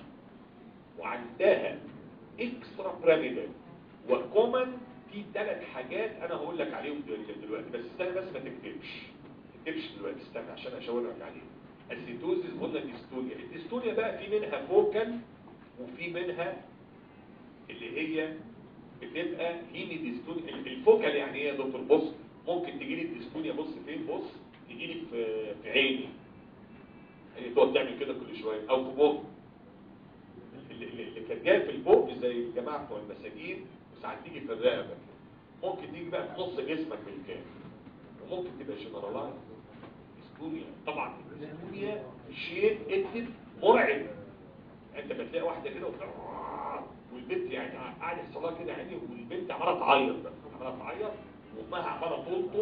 وعندها اكسترا بيراميدال وكومن في ثلاث حاجات انا هقول لك عليهم دلوقتي بس استنى بس ما تكتبش ما تكتبش دلوقتي استنى عشان اشاور لك عليهم السيتوزيس قلنا ديستونيا الديستونيا بقى في منها فوكال وفي منها اللي هي بتبقى هيمي ديستونيا الفوكال يعني ايه يا دكتور بص ممكن تجي لي الديستونيا بص فين بص تجي لي في في عيني يعني تقعد تعمل كده كل شويه او في بوق اللي, اللي كانت جايه في البوق زي الجماعه بتوع المساجين وساعات تيجي في الرقبه ممكن تيجي بقى في نص جسمك بالكامل وممكن تبقى جنرالايز ديستونيا طبعا الديستونيا شيء اكتب مرعب انت بتلاقي واحده كده وبتاع والبنت يعني قاعد يحصل لها كده يعني والبنت عماله تعيط بقى عماله تعيط وامها عماله تلطم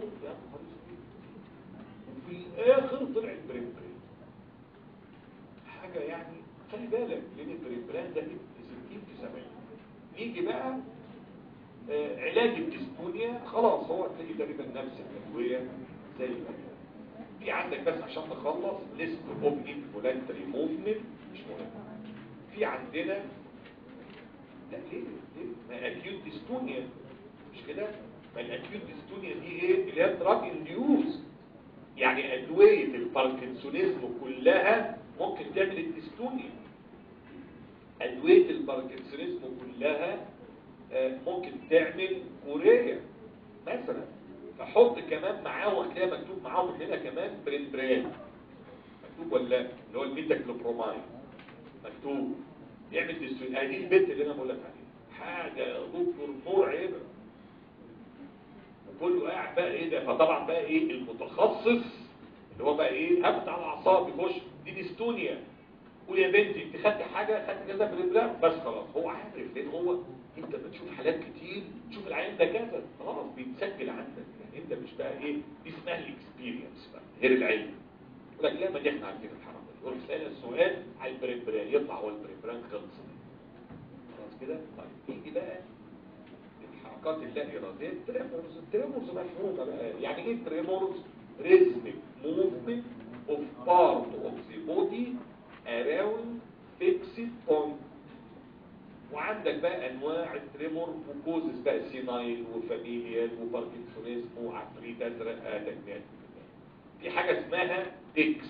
وفي الاخر طلعت بريمبرين حاجه يعني خلي بالك لان البريمبرين ده 60 في 70 نيجي بقى آه، علاج الديسبونيا خلاص هو تلاقي تقريبا نفس الادويه زي ما هي. في عندك بس عشان تخلص ليست اوف انفولانتري موفمنت مش مهم في عندنا لا ليه ليه ما اكيوت ديستونيا مش كده ما الاكيوت ديستونيا دي ايه اللي هي دراج انديوز يعني ادويه الباركنسونيزم كلها ممكن تعمل الديستونيا ادويه الباركنسونيزم كلها آه، ممكن تعمل كوريا مثلا فحط كمان معاهم هتلاقي مكتوب معاهم هنا كمان برين برين مكتوب ولا اللي هو الميتاكلوبروماين مكتوب يعمل ديستونيا هذه البنت اللي انا بقول لك عليها حاجه يا دكتور مرعبه وكله قاعد بقى ايه ده فطبعا بقى ايه المتخصص اللي هو بقى ايه هبت على الاعصاب يخش دي ديستونيا قول يا بنتي انت خدت حاجه خدت كذا في الابراج بس خلاص هو عارف لان هو انت بتشوف حالات كتير تشوف العيان ده كذا خلاص بيتسجل عندك يعني انت مش بقى ايه دي اسمها الاكسبيرينس بقى غير العلم يقول لك لا ما دي احنا عارفين الحرام ده يقول لك سأل السؤال على البريبران يطلع هو البريبران خلص خلاص كده طيب يجي بقى الحركات اللا اراديه التريمورز التريمورز مفهومه بقى يعني ايه تريمورز ريزميك موفمنت اوف بارت اوف ذا بودي around fixed point وعندك بقى انواع التريمور وكوزز بقى سينايل وفاميليال وباركنسونيزم وعفريت ازرق تجميعات في حاجه اسمها تكس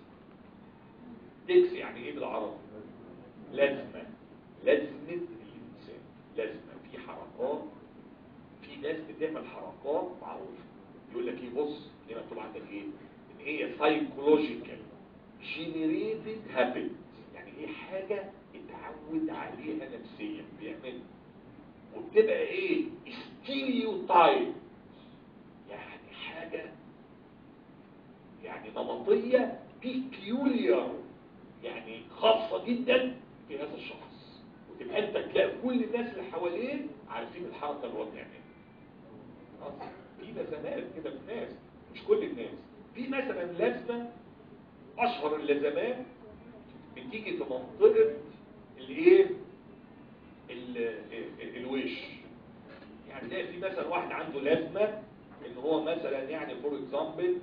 تكس يعني ايه بالعربي لازمه لازمه الانسان لازمه في حركات في ناس بتعمل حركات معروفه يقول لك ايه بص هنا مكتوب عندك ايه ان هي سايكولوجيكال جينيريتد هابت يعني ايه حاجة اتعود عليها نفسيا بيعمل وبتبقى ايه ستيريوتايب يعني حاجة يعني نمطية بيكيوليار يعني خاصة جدا في هذا الشخص وتبقى انت تلاقي كل الناس اللي حواليه عارفين الحركة اللي هو بيعملها خلاص؟ في لازمات كده في الناس مش كل الناس في مثلا لازمة اشهر اللازمات بتيجي في منطقة الايه ال- ال- الوش يعني تلاقي في مثلا واحد عنده لازمة ان هو مثلا يعني فور اكزامبل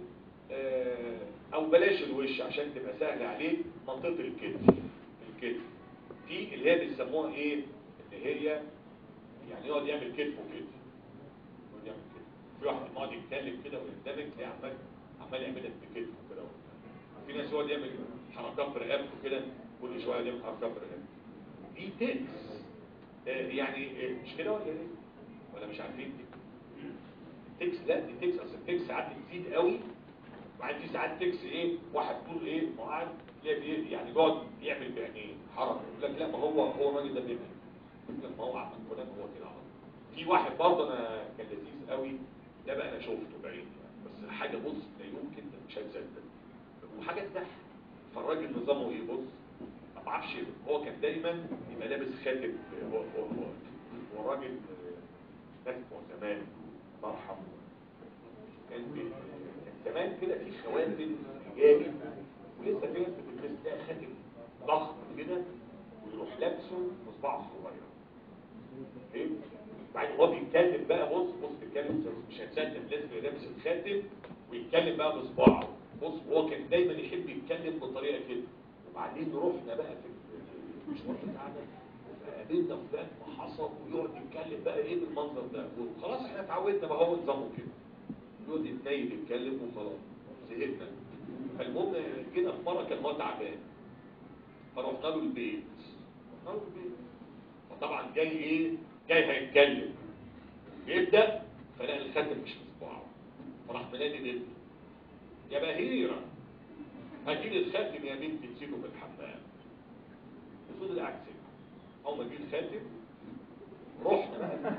او بلاش الوش عشان تبقى سهل عليه منطقة الكتف الكتف في اللي هي بيسموها ايه اللي هي يعني يقعد يعمل كتف وكتف يقعد يعمل كتف في واحد يقعد يتكلم كده ويندمج تلاقيه عمال عمال يعمل لك بكتفه كده في ناس يقعد يعمل حركات برقبته كده كل شويه يعمل حركات برقبته دي تكس آه، يعني آه، مش كده ولا ايه ولا مش عارفين دي التكس لا دي تكس اصل التكس ساعات بتزيد قوي وبعدين في ساعات تكس ايه واحد طول ايه ما هو قاعد تلاقي بي- يعني بيقعد يعمل بعينيه حركه يقول لك لا ما هو هو الراجل ده بيعمل يقول لك ما هو عمل فلان هو كده عمل في واحد برضه انا كان لذيذ قوي ده بقى انا شفته بعيني بس حاجه بص لا يمكن مش هتصدق وحاجه تضحك فالراجل نظامه ايه بص ما بعرفش هو كان دايما يبقى لابس خاتم هو هو هو هو راجل ناس بتوع زمان الله يرحمه كان بي- كان زمان كده في خواتم رجالي ولسه في ناس بتلبس تلاقي خاتم ضخم كده ويروح لابسه بصباعه الصغير ايه بعدين هو بيتكلم بقى بص بص بيتكلم مش هتصدق لازم يلبس الخاتم ويتكلم بقى بصباعه بص هو كان دايما يحب يتكلم بطريقه كده وبعدين رحنا بقى في المشوار بتاعنا قابلنا فلان وحصل ويقعد يتكلم بقى ايه بالمنظر ده وخلاص احنا اتعودنا بقى هو نظامه كده يقعد يتنيل يتكلم وخلاص زهقنا فالمهم جينا في مره كان هو تعبان فرحنا له البيت رحنا له البيت فطبعا جاي ايه جاي هيتكلم بيبدا فلقى الخاتم مش في صباعه فراح منادي بنته يا بهيره هاتي لي الخاتم يا بنتي تسيبه في الحمام المفروض العكس اول ما جه الخاتم رحنا بقى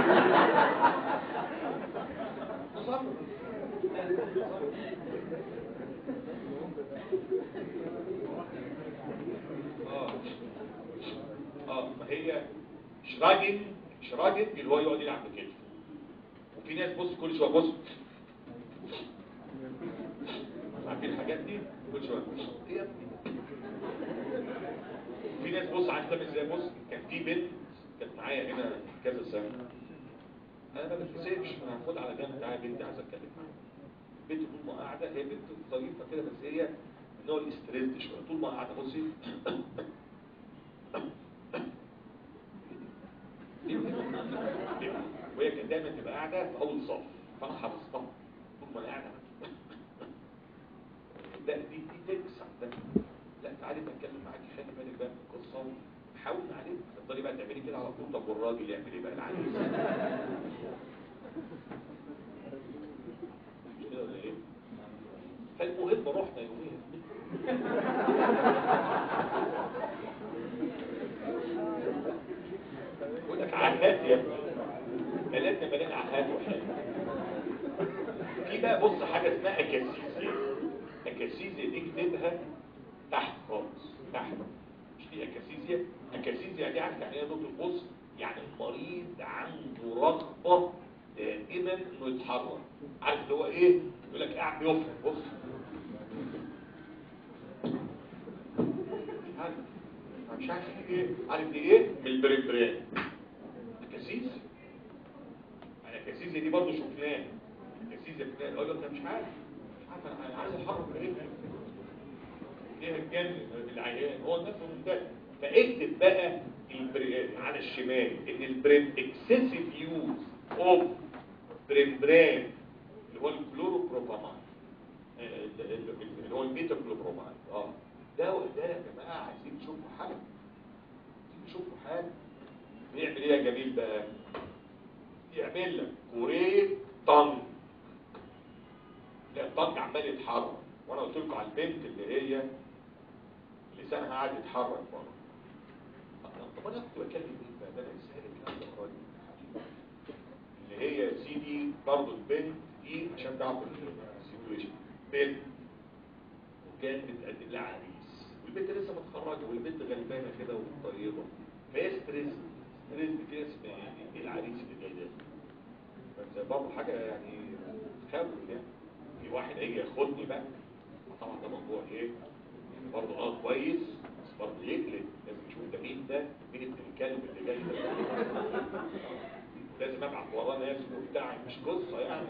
نصبر اه اه ما هي شراجن شراجن اللي هو يقعد يلعب بكتفه وفي ناس بص كل شويه بص عارفين الحاجات دي كل شويه ايه يا ابني في ناس بص عارف تعمل ازاي بص كان في بنت كانت معايا معايا هنا كذا سنه انا ما بتكسبش انا هاخدها على جنب تعالى بنتي عايزه اتكلم معاها بنتي طول ما قاعده هي بنت ظريفه كده بس هي من نوع الاستريس شويه طول ما قاعده بصي وهي كانت دايما تبقى قاعده في اول صف فانا حفظتها طول ما انا قاعده لا دي دي تكسب ده لا تعالي بقى اتكلم معاكي خلي بالك بقى من القصه حاول عليه تفضلي بقى تعملي كده على طول طب والراجل يعمل ايه بقى العريس مش كده ولا ايه فالمهم رحنا يوميها يقول لك عهات يا ابني بلدنا مليان عهات وحاجات في بقى بص حاجه اسمها اكاسيزيا اكاسيزيا دي اكتبها تحت خالص تحت مش دي اكاسيزيا اكاسيزيا دي عارف يعني ايه يا دكتور بص يعني المريض عنده رغبه دائما انه يتحرك عارف اللي هو ايه يقول لك قاعد بيفهم بص مش عارف مش عارف ايه عارف دي ايه من البريبرين اكاسيزيا الاكاسيزيا دي برضه شفناها الاكاسيزيا فلان اقول له انت مش عارف مش عارف انا عايز اتحرك ايه ايه الجن العيان هو نفسه منتهي فاكتب بقى البري... على الشمال ان البريم اكسسيف يوز اوف بريمبران اللي هو الكلوروبروبامين اللي هو الميتاكلوبرومين اه ده ده يا جماعه عايزين تشوفوا حاجه عايزين تشوفوا حاجه بيعمل ايه يا جميل بقى يعمل لك كوريه طنج لا الطنج عمال يتحرك وانا قلت لكم على البنت اللي هي لسانها قاعد يتحرك بره طب انا كنت بكلم مين بقى ده انا لسه الكلام ده قريب اللي هي سيدي برضه البنت دي عشان تعرف السيتويشن بنت وكانت بتقدم لها عريس والبنت لسه متخرجه والبنت غلبانه كده وطيبه فهي ستريس ستريس كده يعني العريس اللي جاي ده بس برضه حاجه يعني تخوف يعني في واحد هيجي ياخدني بقى طبعا ده موضوع ايه يعني برضه اه كويس بس برضه يقلق لازم نشوف ده مين ده مين ابن الكلب اللي جاي ده لازم ابعت وراه ناس وبتاع مش قصه يعني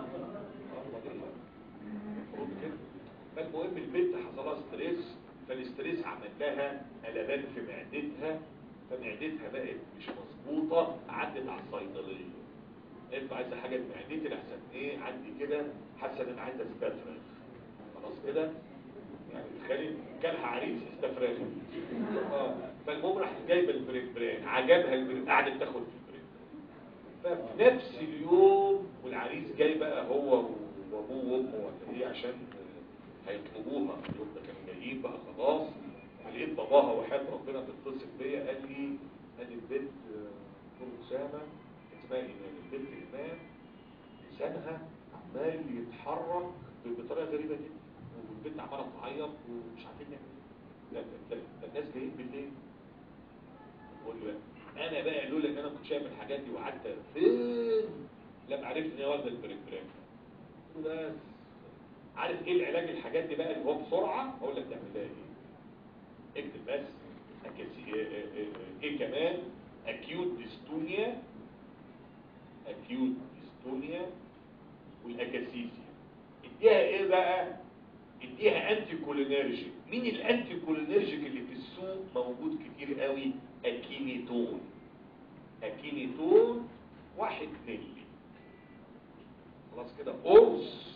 المفروض كده فالمهم البنت حصل لها ستريس فالاستريس عمل لها قلبان في معدتها فمعدتها بقت مش مظبوطه عدت على الصيدليه انت عايزه حاجه في معدتي لحسن ايه عندي كده حاسه ان انا عايزه استفرغ خلاص كده يعني تخيلي كانها عريس استفراغ اه فالمهم راحت جايبه البريبرين عجبها البريبرين قعدت تاخد البريبرين ففي نفس اليوم والعريس جاي بقى هو وابوه وامه ولا ايه عشان هيطلبوها اليوم ده كانوا جايين بقى خلاص فلقيت باباها وحياة ربنا بتتصل بيا قال لي قال لي البنت دكتور اسامه اسمها ايمان البنت ايمان لسانها عمال يتحرك بطريقه غريبه جدا والبنت عماله تعيط ومش عارفين نعمل لا ده ده الناس جايين بالليل بقول له انا بقى لولا ان انا كنت شايف الحاجات دي وقعدت فين لما عرفت ان هي والده البريكبريك بس عارف ايه العلاج الحاجات دي بقى اللي هو بسرعه اقول لك تعمل لها ايه اكتب بس أكسي... ايه, إيه, إيه, إيه كمان acute dystonia acute dystonia والاكاسيسيا اديها ايه بقى اديها انتي كولينرجيك مين الانتي كولينرجيك اللي في السوق موجود كتير قوي اكينيتون اكينيتون واحد ملي خلاص كده قرص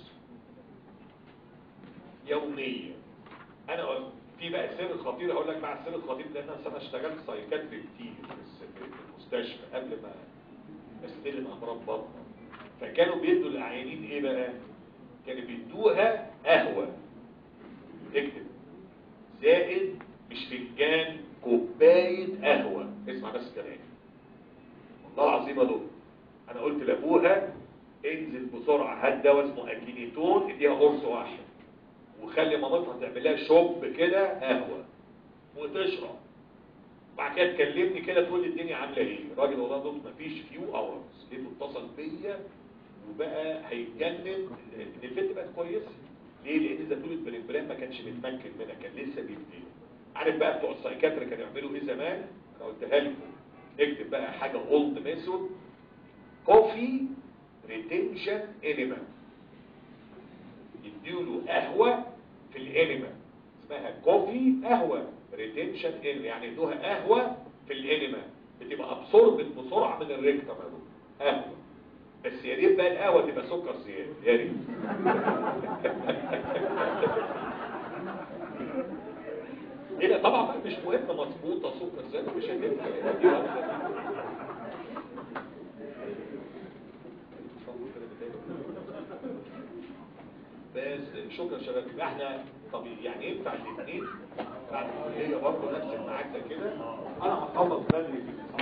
يوميا انا قلت في بقى سر خطير هقول لك بقى السر الخطير لان انا اشتغلت سايكاتري كتير في المستشفى قبل ما استلم امراض بطنه فكانوا بيدوا العيانين ايه بقى كانوا بيدوها قهوه اكتب زائد مش فنجان كوبايه قهوه اسمع بس كلامي والله العظيم يا دكتور انا قلت لابوها انزل بسرعه هات دواء اسمه اكينيتون اديها قرص واحد وخلي مامتها تعمل لها شوب كده قهوه وتشرب بعد كده تكلمني كده تقول لي الدنيا عامله ايه الراجل والله دول مفيش فيو اورز لقيته اتصل بيا وبقى هيتجنن ان البنت بقت كويسه ليه لان زيتون البريمبران ما كانش متمكن منها كان لسه بيبتدي عارف بقى بتوع السايكاتري كانوا يعملوا ايه زمان انا قلتها لكم اكتب بقى حاجة اولد ميثود كوفي ريتنشن انيما يديله قهوة في الانيما اسمها كوفي قهوة ريتنشن انيما يعني يدوها قهوة في الانيما بتبقى ابسوربت بسرعة من الريكتم يا دكتور قهوة بس يا ريت بقى القهوة تبقى سكر زيادة يا ريت ايه ده طبعا بقى مش مهم مظبوطة سكر زيادة مش هتنفع دي واحدة. بس شكرا شباب يبقى احنا طب يعني ينفع الاثنين بعد الكليه برضه نفس المعادله كده انا هخلص بدري في